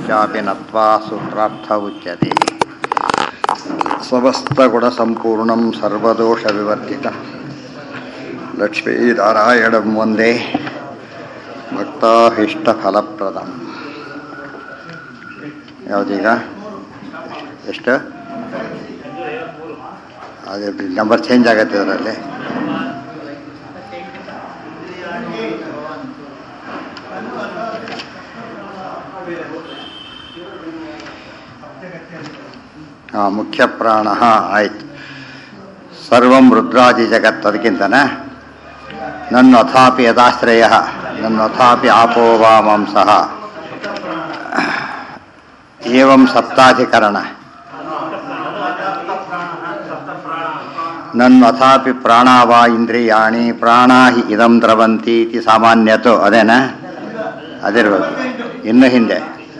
ಶಾಪಿ ನತ್ವಾ ಸೂತ್ರಾರ್ಥ ಉಚ್ಯತೆ ಸಮಸ್ತಗುಣಸಂಪೂರ್ಣಂ ಸರ್ವದೋಷವಿವರ್ಜಿತ ಲಕ್ಷ್ಮೀನಾರಾಯಣಂ ವಂದೇ ಭಕ್ತಾಭೀಷ್ಟಫಲಪ್ರದಂ ಯಾವುದೀಗ ಎಷ್ಟು ಅದೇ ನಂಬರ್ ಚೇಂಜ್ ಆಗತ್ತೆ ಅದರಲ್ಲಿ ಹಾಂ ಮುಖ್ಯ ಪ್ರಾಣ ಆಯ್ತು ಸರ್ವಂ ರುದ್ರಾದಿ ಜಗತ್ ಅದಕ್ಕಿಂತನ ನನ್ನ ಅಥಾಪಿ ಯದಾಶ್ರಯ ನನ್ನ ಅಥಾಪಿ ಆಪೋ ವಾ ಮಾಂಸಃ ಏವಂ ಸಪ್ತಾಧಿಕರಣ ನನ್ನ ಅಥಾಪಿ ಪ್ರಾಣ ವಾ ಇಂದ್ರಿಯಾಣಿ ಪ್ರಾಣಾ ಹಿ ಇದಂ ದ್ರವಂತಿ ಇತಿ ಸಾಮಾನ್ಯತು ಅದೇನಾ ಅದಿರ್ಬೇಕು ಇನ್ನು ಹಿಂದೆ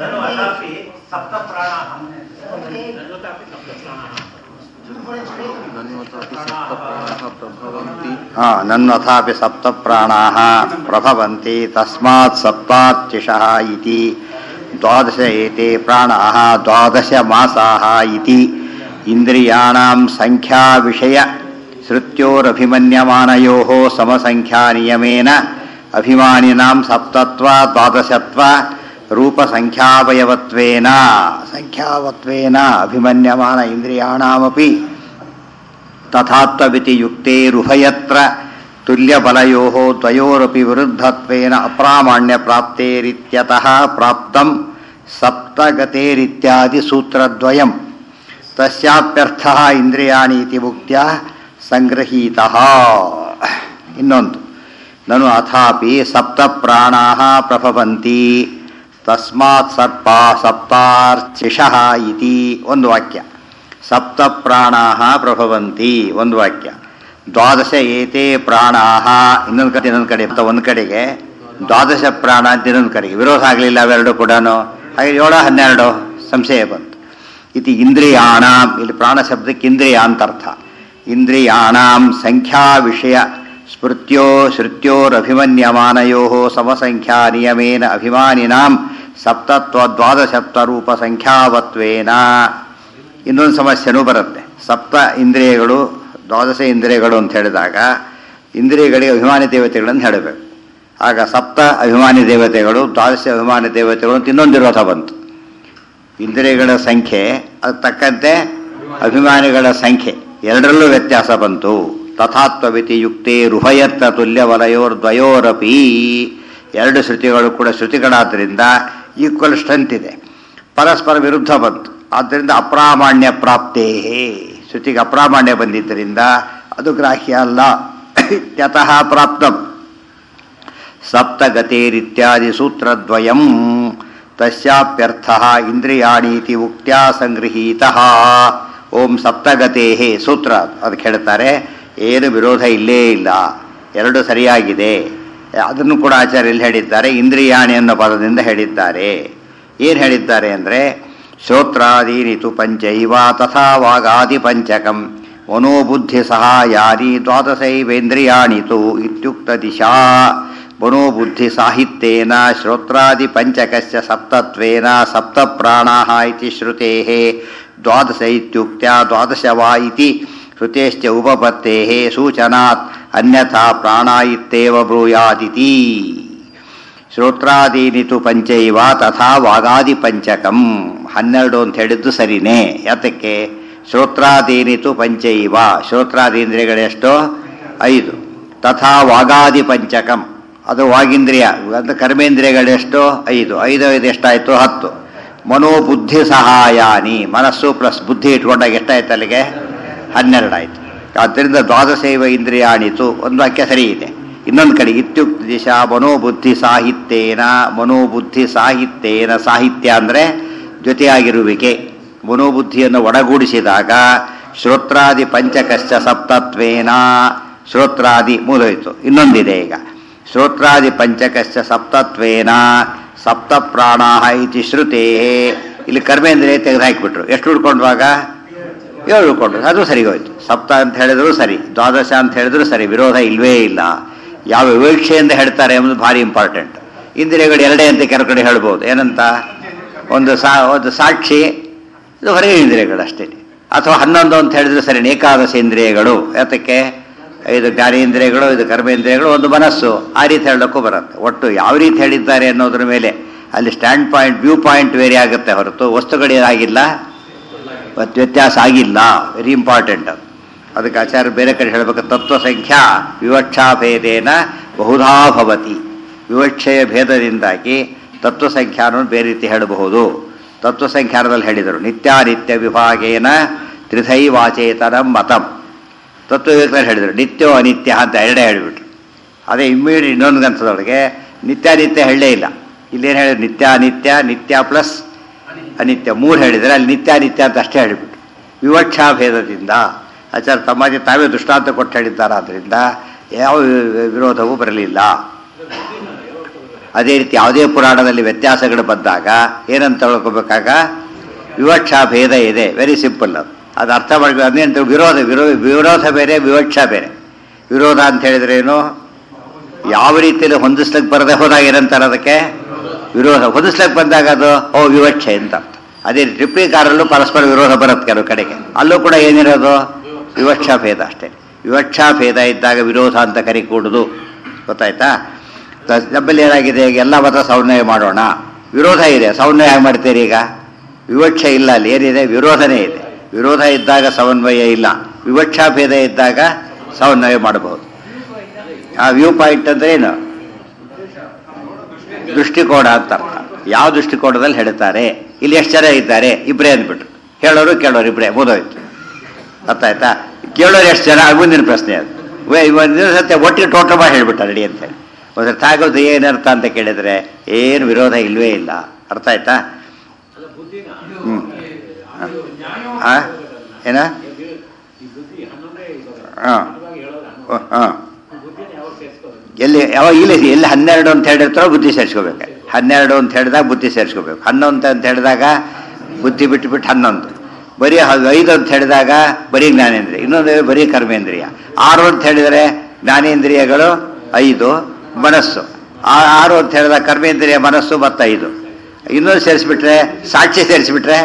ಹಾ ನನ್ವಥಾಪಿ ಸಪ್ತ ಪ್ರಾಣಾ ಪ್ರಭವಂತಿ ತಸ್ಮಾತ್ ಸಪ್ತಾರ್ಚಿಷಃ ಇತಿ ದ್ವಾದಶ ಏತೆ ಪ್ರಾಣಾಃ ದ್ವಾದಶ ಮಾಸಾಃ ಇತಿ ಇಂದ್ರಿಯಾಣಾಂ ಸಂಖ್ಯಾ ವಿಷಯ ಶ್ರುತ್ಯೋರಭಿಮನ್ಯಮಾನಯೋಃ ಸಮಸಂಖ್ಯಾನಿಯಮೇನ ಅಭಿಮಾನಿನಾಂ ಸಪ್ತತ್ವ ದ್ವಾದಶತ್ವ ರೂಪಸಂಖ್ಯಾವಯವತ್ವೇನ ಸಂಖ್ಯಾವತ್ವೇನ ಅಭಿಮನ್ಯಮಾನ ಇಂದ್ರಿಯಾಣಾಮಪಿ ತಥಾತ್ವವಿತಿ ಯುಕ್ತೇರುಭಯತ್ರ ತುಲ್ಯಬಲಯೋ ದ್ವಯೋರಪಿ ವಿರುದ್ಧತ್ವೇನ ಅಪ್ರಾಮಾಣ್ಯ ಪ್ರಾಪ್ತೇರಿತ್ಯತಃ ಪ್ರಾಪ್ತಂ ಸಪ್ತಗತೇರಿತ್ಯಾದಿ ಸೂತ್ರದ್ವಯಂ ತಸ್ಯಾಪ್ಯರ್ಥಃ ಇಂದ್ರಿಯಾಣಿ ಇತಿ ಮುಕ್ತ್ಯ ಸಂಗೃಹೀತಃ ಇನ್ನೊಂದು ನನು ಅಥಾಪಿ ಸಪ್ತ ಪ್ರಾಣಾಃ ಪ್ರಭವಂತಿ ತಸ್ಮಾತ್ ಸರ್ಪ ಸಪ್ತಾರ್ಚಿಷಃ ಇತಿ ಒಂದು ವಾಕ್ಯ ಸಪ್ತ ಪ್ರಾಣಾಃ ಪ್ರಭವಂತಿ ಒಂದು ವಾಕ್ಯ ದ್ವಾದಶ ಏತೆ ಪ್ರಾಣಾಃ ಇನ್ನೊಂದು ಕಡೆ ಇನ್ನೊಂದು ಕಡೆ ಅಂತ ಒಂದು ಕಡೆಗೆ ದ್ವಾದಶ ಪ್ರಾಣ ಅಂತ ಇನ್ನೊಂದು ಕಡೆಗೆ ವಿರೋಧ ಆಗಲಿಲ್ಲ ಅವೆರಡು ಕೂಡ ಹಾಗೆ ಏಳು ಹನ್ನೆರಡು ಸಂಶಯ ಬಂತು ಇತಿ ಇಂದ್ರಿಯಾಣಾಂ ಇಲ್ಲಿ ಪ್ರಾಣ ಶಬ್ದಕ್ಕೆ ಇಂದ್ರಿಯ ಅಂತರ್ಥ ಇಂದ್ರಿಯಾಣಾಂ ಸಂಖ್ಯಾ ವಿಷಯ ಸ್ಮೃತ್ಯೋ ಶ್ರುತ್ಯೋರಭಿಮನ್ಯಮಾನಯೋ ಸಮಸಂಖ್ಯಾ ನಿಯಮೇನ ಅಭಿಮಾನಿನಾಂ ಸಪ್ತತ್ವ ದ್ವಾದಶತ್ವ ರೂಪ ಸಂಖ್ಯಾವತ್ವೇನ ಇನ್ನೊಂದು ಸಮಸ್ಯೆನೂ ಬರುತ್ತೆ ಸಪ್ತ ಇಂದ್ರಿಯಗಳು ದ್ವಾದಶ ಇಂದ್ರಿಯಗಳು ಅಂತ ಹೇಳಿದಾಗ ಇಂದ್ರಿಯಗಳಿಗೆ ಅಭಿಮಾನಿ ದೇವತೆಗಳನ್ನು ಹೇಳಬೇಕು ಆಗ ಸಪ್ತ ಅಭಿಮಾನಿ ದೇವತೆಗಳು ದ್ವಾದಶ ಅಭಿಮಾನಿ ದೇವತೆಗಳು ಅಂತ ಇನ್ನೊಂದು ವಿರೋಧ ಬಂತು ಇಂದ್ರಿಯಗಳ ಸಂಖ್ಯೆ ಅದಕ್ಕೆ ತಕ್ಕಂತೆ ಅಭಿಮಾನಿಗಳ ಸಂಖ್ಯೆ ಎರಡರಲ್ಲೂ ವ್ಯತ್ಯಾಸ ಬಂತು ತಥಾತ್ವವಿತಿ ಯುಕ್ತೆ ರುಹಯತ್ತ ತುಲ್ಯ ವಲಯೋರ್ದ್ವಯೋರಪಿ ಎರಡು ಶ್ರುತಿಗಳು ಕೂಡ ಶ್ರುತಿಗಳಾದ್ದರಿಂದ ಈಕ್ವಲ್ ಸ್ಟ್ರೆಂತ್ ಇದೆ ಪರಸ್ಪರ ವಿರುದ್ಧ ಬಂತು ಆದ್ದರಿಂದ ಅಪ್ರಾಮಾಣ್ಯ ಪ್ರಾಪ್ತೇ ಶ್ರುತಿಗೆ ಅಪ್ರಾಮಾಣ್ಯ ಬಂದಿದ್ದರಿಂದ ಅದು ಗ್ರಾಹ್ಯ ಅಲ್ಲ ಯತಃ ಪ್ರಾಪ್ತಂ ಸಪ್ತಗತೇರಿತ್ಯಾದಿ ಸೂತ್ರದ್ವಯಂ ತಸ್ಯಾಪ್ಯರ್ಥ ಇಂದ್ರಿಯಾಣೀತಿ ಉಕ್ತ್ಯಾ ಸಂಗೃಹೀತ ಓಂ ಸಪ್ತಗತೇ ಸೂತ್ರ ಅದಕ್ಕೆ ಹೇಳ್ತಾರೆ ಏನು ವಿರೋಧ ಇಲ್ಲೇ ಇಲ್ಲ ಎರಡು ಸರಿಯಾಗಿದೆ ಅದನ್ನು ಕೂಡ ಆಚಾರ್ಯಲ್ಲಿ ಹೇಳಿದ್ದಾರೆ ಇಂದ್ರಿಯಾಣಿ ಅನ್ನೋ ಪದದಿಂದ ಹೇಳಿದ್ದಾರೆ ಏನು ಹೇಳಿದ್ದಾರೆ ಅಂದರೆ ಶ್ರೋತ್ರಾದೀನಿತು ಪಂಚೈವ ತಥಾ ವಾಗಾದಿ ಪಂಚಕಂ ಮನೋಬುದ್ಧಿ ಸಹಾಯಾನಿ ದ್ವಾದಶೈವೇಂದ್ರಿಯಾಣಿತು ಇತ್ಯುಕ್ತ ದಿಶಾ ಮನೋಬುದ್ಧಿ ಸಾಹಿತ್ಯೇನ ಶ್ರೋತ್ರಾದಿ ಪಂಚಕಸ್ಯ ಸಪ್ತತ್ವೇನ ಸಪ್ತ ಪ್ರಾಣಾಃ ಇತಿ ಶ್ರುತೇಃ ದ್ವಾದಶ ಇತ್ಯುಕ್ತ್ಯ ದ್ವಾದಶ ವಾ ಇತಿ ಶ್ರುತೇಶ್ಚ ಉಪಪತ್ತೇಃ ಸೂಚನಾತ್ ಅನ್ಯಥಾ ಪ್ರಾಣ ಇತ್ಯೇವ ಬ್ರೂಯಾದಿತಿ ಶ್ರೋತ್ರಾದೀನಿತು ಪಂಚೈವ ತಥಾ ವಾಗಾದಿ ಪಂಚಕಂ ಹನ್ನೆರಡು ಅಂತ ಹೇಳಿದ್ದು ಸರಿನೇ ಯಾತಕ್ಕೆ ಶ್ರೋತ್ರಾದೀನಿತು ಪಂಚೈವ ಶ್ರೋತ್ರಾದೀಂದ್ರಿಯಗಳೆಷ್ಟು ಐದು ತಥಾ ವಾಗಾದಿ ಪಂಚಕಂ ಅದು ವಾಗೀಂದ್ರಿಯ ಅದು ಕರ್ಮೇಂದ್ರಿಯಗಳೆಷ್ಟು ಐದು ಐದು ಐದು ಎಷ್ಟಾಯಿತು ಹತ್ತು ಮನೋಬುದ್ಧಿ ಸಹಾಯಾನಿ ಮನಸ್ಸು ಪ್ಲಸ್ ಬುದ್ಧಿ ಇಟ್ಕೊಂಡಾಗ ಎಷ್ಟಾಯ್ತು ಅಲ್ಲಿಗೆ ಹನ್ನೆರಡು ಆಯಿತು ಆದ್ದರಿಂದ ದ್ವಾದಶೈವ ಇಂದ್ರಿಯಾಣಿತು ಒಂದು ವಾಕ್ಯ ಸರಿ ಇದೆ ಇನ್ನೊಂದು ಕಡೆ ಇತ್ಯುಕ್ತ ದಿಶಾ ಮನೋಬುದ್ಧಿ ಸಾಹಿತ್ಯೇನ ಮನೋಬುದ್ಧಿ ಸಾಹಿತ್ಯೇನ ಸಾಹಿತ್ಯ ಅಂದರೆ ಜೊತೆಯಾಗಿರುವಿಕೆ ಮನೋಬುದ್ಧಿಯನ್ನು ಒಡಗೂಡಿಸಿದಾಗ ಶ್ರೋತ್ರಾದಿ ಪಂಚಕಶ್ಚ ಸಪ್ತತ್ವೇನ ಶ್ರೋತ್ರಾದಿ ಮೂಲೋಯ್ತು ಇನ್ನೊಂದಿದೆ ಈಗ ಶ್ರೋತ್ರಾದಿ ಪಂಚಕಶ್ಚ ಸಪ್ತತ್ವೇನ ಸಪ್ತ ಪ್ರಾಣ ಇತಿ ಶ್ರುತೇ ಇಲ್ಲಿ ಕರ್ಮೇಂದ್ರಿಯ ತೆಗೆದು ಹಾಕಿಬಿಟ್ರು ಎಷ್ಟು ಉಳ್ಕೊಂಡ್ವಾಗ ಏಳು ಉಳ್ಕೊಂಡ್ರು ಅದು ಸರಿ ಹೋಯ್ತು ಸಪ್ತ ಅಂತ ಹೇಳಿದ್ರು ಸರಿ ದ್ವಾದಶ ಅಂತ ಹೇಳಿದ್ರು ಸರಿ ವಿರೋಧ ಇಲ್ವೇ ಇಲ್ಲ ಯಾವ ವಿವಕ್ಷೆಯಿಂದ ಹೇಳ್ತಾರೆ ಎಂಬುದು ಭಾರಿ ಇಂಪಾರ್ಟೆಂಟ್ ಇಂದ್ರಿಯಗಳು ಎರಡೇ ಅಂತ ಕೆಲವು ಕಡೆ ಹೇಳ್ಬೋದು ಏನಂತ ಒಂದು ಸಾ ಒಂದು ಸಾಕ್ಷಿ ಇದು ಹೊರಗೆ ಇಂದ್ರಿಯಗಳು ಅಷ್ಟೇ ಅಥವಾ ಹನ್ನೊಂದು ಅಂತ ಹೇಳಿದ್ರೆ ಸರಿ ಏಕಾದಶ ಇಂದ್ರಿಯಗಳು ಯಾತಕ್ಕೆ ಇದು ಜ್ಞಾನೇಂದ್ರಿಯಗಳು ಇದು ಕರ್ಮೇಂದ್ರಿಯಗಳು ಒಂದು ಮನಸ್ಸು ಆ ರೀತಿ ಹೇಳೋಕ್ಕೂ ಬರುತ್ತೆ ಒಟ್ಟು ಯಾವ ರೀತಿ ಹೇಳಿದ್ದಾರೆ ಅನ್ನೋದ್ರ ಮೇಲೆ ಅಲ್ಲಿ standpoint viewpoint vary ಆಗುತ್ತೆ ಹೊರತು ವಸ್ತುಗಳೇನಾಗಿಲ್ಲ ಮತ್ತು ವ್ಯತ್ಯಾಸ ಆಗಿಲ್ಲ ವೆರಿ ಇಂಪಾರ್ಟೆಂಟ್ ಅದು ಅದಕ್ಕೆ ಆಚಾರ್ಯ ಬೇರೆ ಕಡೆ ಹೇಳಬೇಕು ತತ್ವ ಸಂಖ್ಯಾ ವಿವಕ್ಷಾ ಭೇದೇನ ಬಹುಧಾ ಭವತಿ ವಿವಕ್ಷೆಯ ಭೇದದಿಂದಾಗಿ ತತ್ವ ಸಂಖ್ಯಾನವನ್ನು ಬೇರೆ ರೀತಿ ಹೇಳಬಹುದು ತತ್ವ ಸಂಖ್ಯಾನದಲ್ಲಿ ಹೇಳಿದರು ನಿತ್ಯಾನಿತ್ಯ ವಿಭಾಗೇನ ತ್ರಿಧೈವಾಚೇತನಂ ಮತಂ ತತ್ವವೇತನಲ್ಲಿ ಹೇಳಿದರು ನಿತ್ಯೋ ಅನಿತ್ಯ ಅಂತ ಎರಡೇ ಹೇಳಿಬಿಟ್ರು ಅದೇ ಇಮ್ಮಿಡಿಯೇಟ್ ಇನ್ನೊಂದು ಗ್ರಂಥದೊಳಗೆ ನಿತ್ಯಾನಿತ್ಯ ಹೇಳಲೇ ಇಲ್ಲ ಇಲ್ಲೇನು ಹೇಳಿದ್ರು ನಿತ್ಯಾನಿತ್ಯ ನಿತ್ಯ ಪ್ಲಸ್ ಅನಿತ್ಯ ಮೂರು ಹೇಳಿದರೆ ಅಲ್ಲಿ ನಿತ್ಯಾನಿತ್ಯ ಅಂತ ಅಷ್ಟೇ ಹೇಳಿಬಿಟ್ರು ವಿವಕ್ಷಾ ಭೇದದಿಂದ ಆಚಾರ್ಯ ತಮ್ಮಾಜಿ ತಾವೇ ದೃಷ್ಟಾಂತ ಕೊಟ್ಟು ಹೇಳಿದ್ದಾರಾದ್ರಿಂದ ಯಾವ ವಿ- ವಿರೋಧವೂ ಬರಲಿಲ್ಲ ಅದೇ ರೀತಿ ಯಾವುದೇ ಪುರಾಣದಲ್ಲಿ ವ್ಯತ್ಯಾಸಗಳು ಬಂದಾಗ ಏನಂತ ತಿಳ್ಕೊಬೇಕಾಗ ವಿವಕ್ಷಾ ಭೇದ ಇದೆ ವೆರಿ ಸಿಂಪಲ್ ಅದು ಅದು ಅರ್ಥ ಮಾಡ್ಬೇಕು ಅದೇಂತ ವಿರೋಧ ವಿರೋ ವಿರೋಧ ಬೇರೆ ವಿವಕ್ಷಾ ಬೇರೆ ವಿರೋಧ ಅಂತ ಹೇಳಿದ್ರೆ ಏನು ಯಾವ ರೀತಿಯಲ್ಲಿ ಹೊಂದಿಸ್ಲಿಕ್ಕೆ ಬರದೆ ಹೋದಾಗ ಏನಂತಾರೆ ಅದಕ್ಕೆ ವಿರೋಧ ಹೊಂದಿಸ್ಲಿಕ್ಕೆ ಬಂದಾಗ ಅದು ಓ ವಿವಕ್ಷೆ ಅಂತ ಅರ್ಥ ಅದೇ ಟಿಪ್ಪಣಿಕಾರಲ್ಲೂ ಪರಸ್ಪರ ವಿರೋಧ ಬರುತ್ತೆ ಕೆಲವು ಕಡೆಗೆ ಅಲ್ಲೂ ಕೂಡ ಏನಿರೋದು ವಿವಕ್ಷಾ ಭೇದ ಅಷ್ಟೇ ವಿವಕ್ಷಾ ಭೇದ ಇದ್ದಾಗ ವಿರೋಧ ಅಂತ ಕರಿಕೂಡುದು ಗೊತ್ತಾಯ್ತಾ ತ- ನಮ್ಮಲ್ಲಿ ಏನಾಗಿದೆ ಈಗ ಎಲ್ಲ ಮತ ಸಮನ್ವಯ ಮಾಡೋಣ ವಿರೋಧ ಇದೆ ಸಮನ್ವಯ ಹೇಗೆ ಮಾಡ್ತೀರಿ ಈಗ ವಿವಕ್ಷೆ ಇಲ್ಲ ಅಲ್ಲಿ ಏನಿದೆ ವಿರೋಧನೇ ಇದೆ ವಿರೋಧ ಇದ್ದಾಗ ಸಮನ್ವಯ ಇಲ್ಲ ವಿವಕ್ಷಾ ಭೇದ ಇದ್ದಾಗ ಸಮನ್ವಯ ಮಾಡಬಹುದು ಆ ವ್ಯೂ ಪಾಯಿಂಟ್ ಅಂದ್ರೆ ಏನು ದೃಷ್ಟಿಕೋನ ಅಂತ ಅರ್ಥ ಯಾವ ದೃಷ್ಟಿಕೋನದಲ್ಲಿ ಹೇಳ್ತಾರೆ ಇಲ್ಲಿ ಎಷ್ಟು ಜನ ಇದ್ದಾರೆ ಇಬ್ಬರೇ ಅಂದ್ಬಿಟ್ರು ಹೇಳೋರು ಕೇಳೋರು ಇಬ್ಬರೇ ಮುಗಿದೋಯ್ತು ಅರ್ಥ ಆಯ್ತಾ ಕೇಳೋರು ಎಷ್ಟು ಜನ ಅದು ಮುಂದಿನ ಪ್ರಶ್ನೆ ಅದು ವೇ ಇವತ್ತು ಸತ್ಯ ಒಟ್ಟಿಗೆ ಟೋಟಲ್ ಮಾಡಿ ಹೇಳ್ಬಿಟ್ಟ ರೆಡಿ ಅಂತ ಹೇಳಿ ಒಂದು ತಾಗೋದು ಏನರ್ಥ ಅಂತ ಕೇಳಿದ್ರೆ ಏನು ವಿರೋಧ ಇಲ್ವೇ ಇಲ್ಲ ಅರ್ಥ ಆಯ್ತಾ ಹ್ಞೂ ಹಾಂ ಏನ ಹಾಂ ಹಾಂ ಎಲ್ಲಿ ಯಾವಾಗ ಇಲ್ಲಿ ಎಲ್ಲಿ ಹನ್ನೆರಡು ಅಂತ ಹೇಳಿರ್ತಾರೋ ಬುದ್ಧಿ ಸೇರಿಸ್ಕೋಬೇಕು ಹನ್ನೆರಡು ಅಂತ ಹೇಳಿದಾಗ ಬುದ್ಧಿ ಸೇರಿಸ್ಕೋಬೇಕು ಹನ್ನೊಂದು ಅಂತ ಹೇಳಿದಾಗ ಬುದ್ಧಿ ಬಿಟ್ಟು ಬಿಟ್ಟು ಹನ್ನೊಂದು ಬರೀ ಹ- ಐದು ಅಂತ ಹೇಳಿದಾಗ ಬರೀ ಜ್ಞಾನೇಂದ್ರಿಯ ಇನ್ನೊಂದು ಬರೀ ಕರ್ಮೇಂದ್ರಿಯ ಆರು ಅಂತ ಹೇಳಿದರೆ ಜ್ಞಾನೇಂದ್ರಿಯಗಳು ಐದು ಮನಸ್ಸು ಆ- ಆರು ಅಂತ ಹೇಳಿದಾಗ ಕರ್ಮೇಂದ್ರಿಯ ಮನಸ್ಸು ಮತ್ತು ಐದು ಇನ್ನೊಂದು ಸೇರಿಸ್ಬಿಟ್ರೆ ಸಾಕ್ಷಿ ಸೇರಿಸ್ಬಿಟ್ರೆ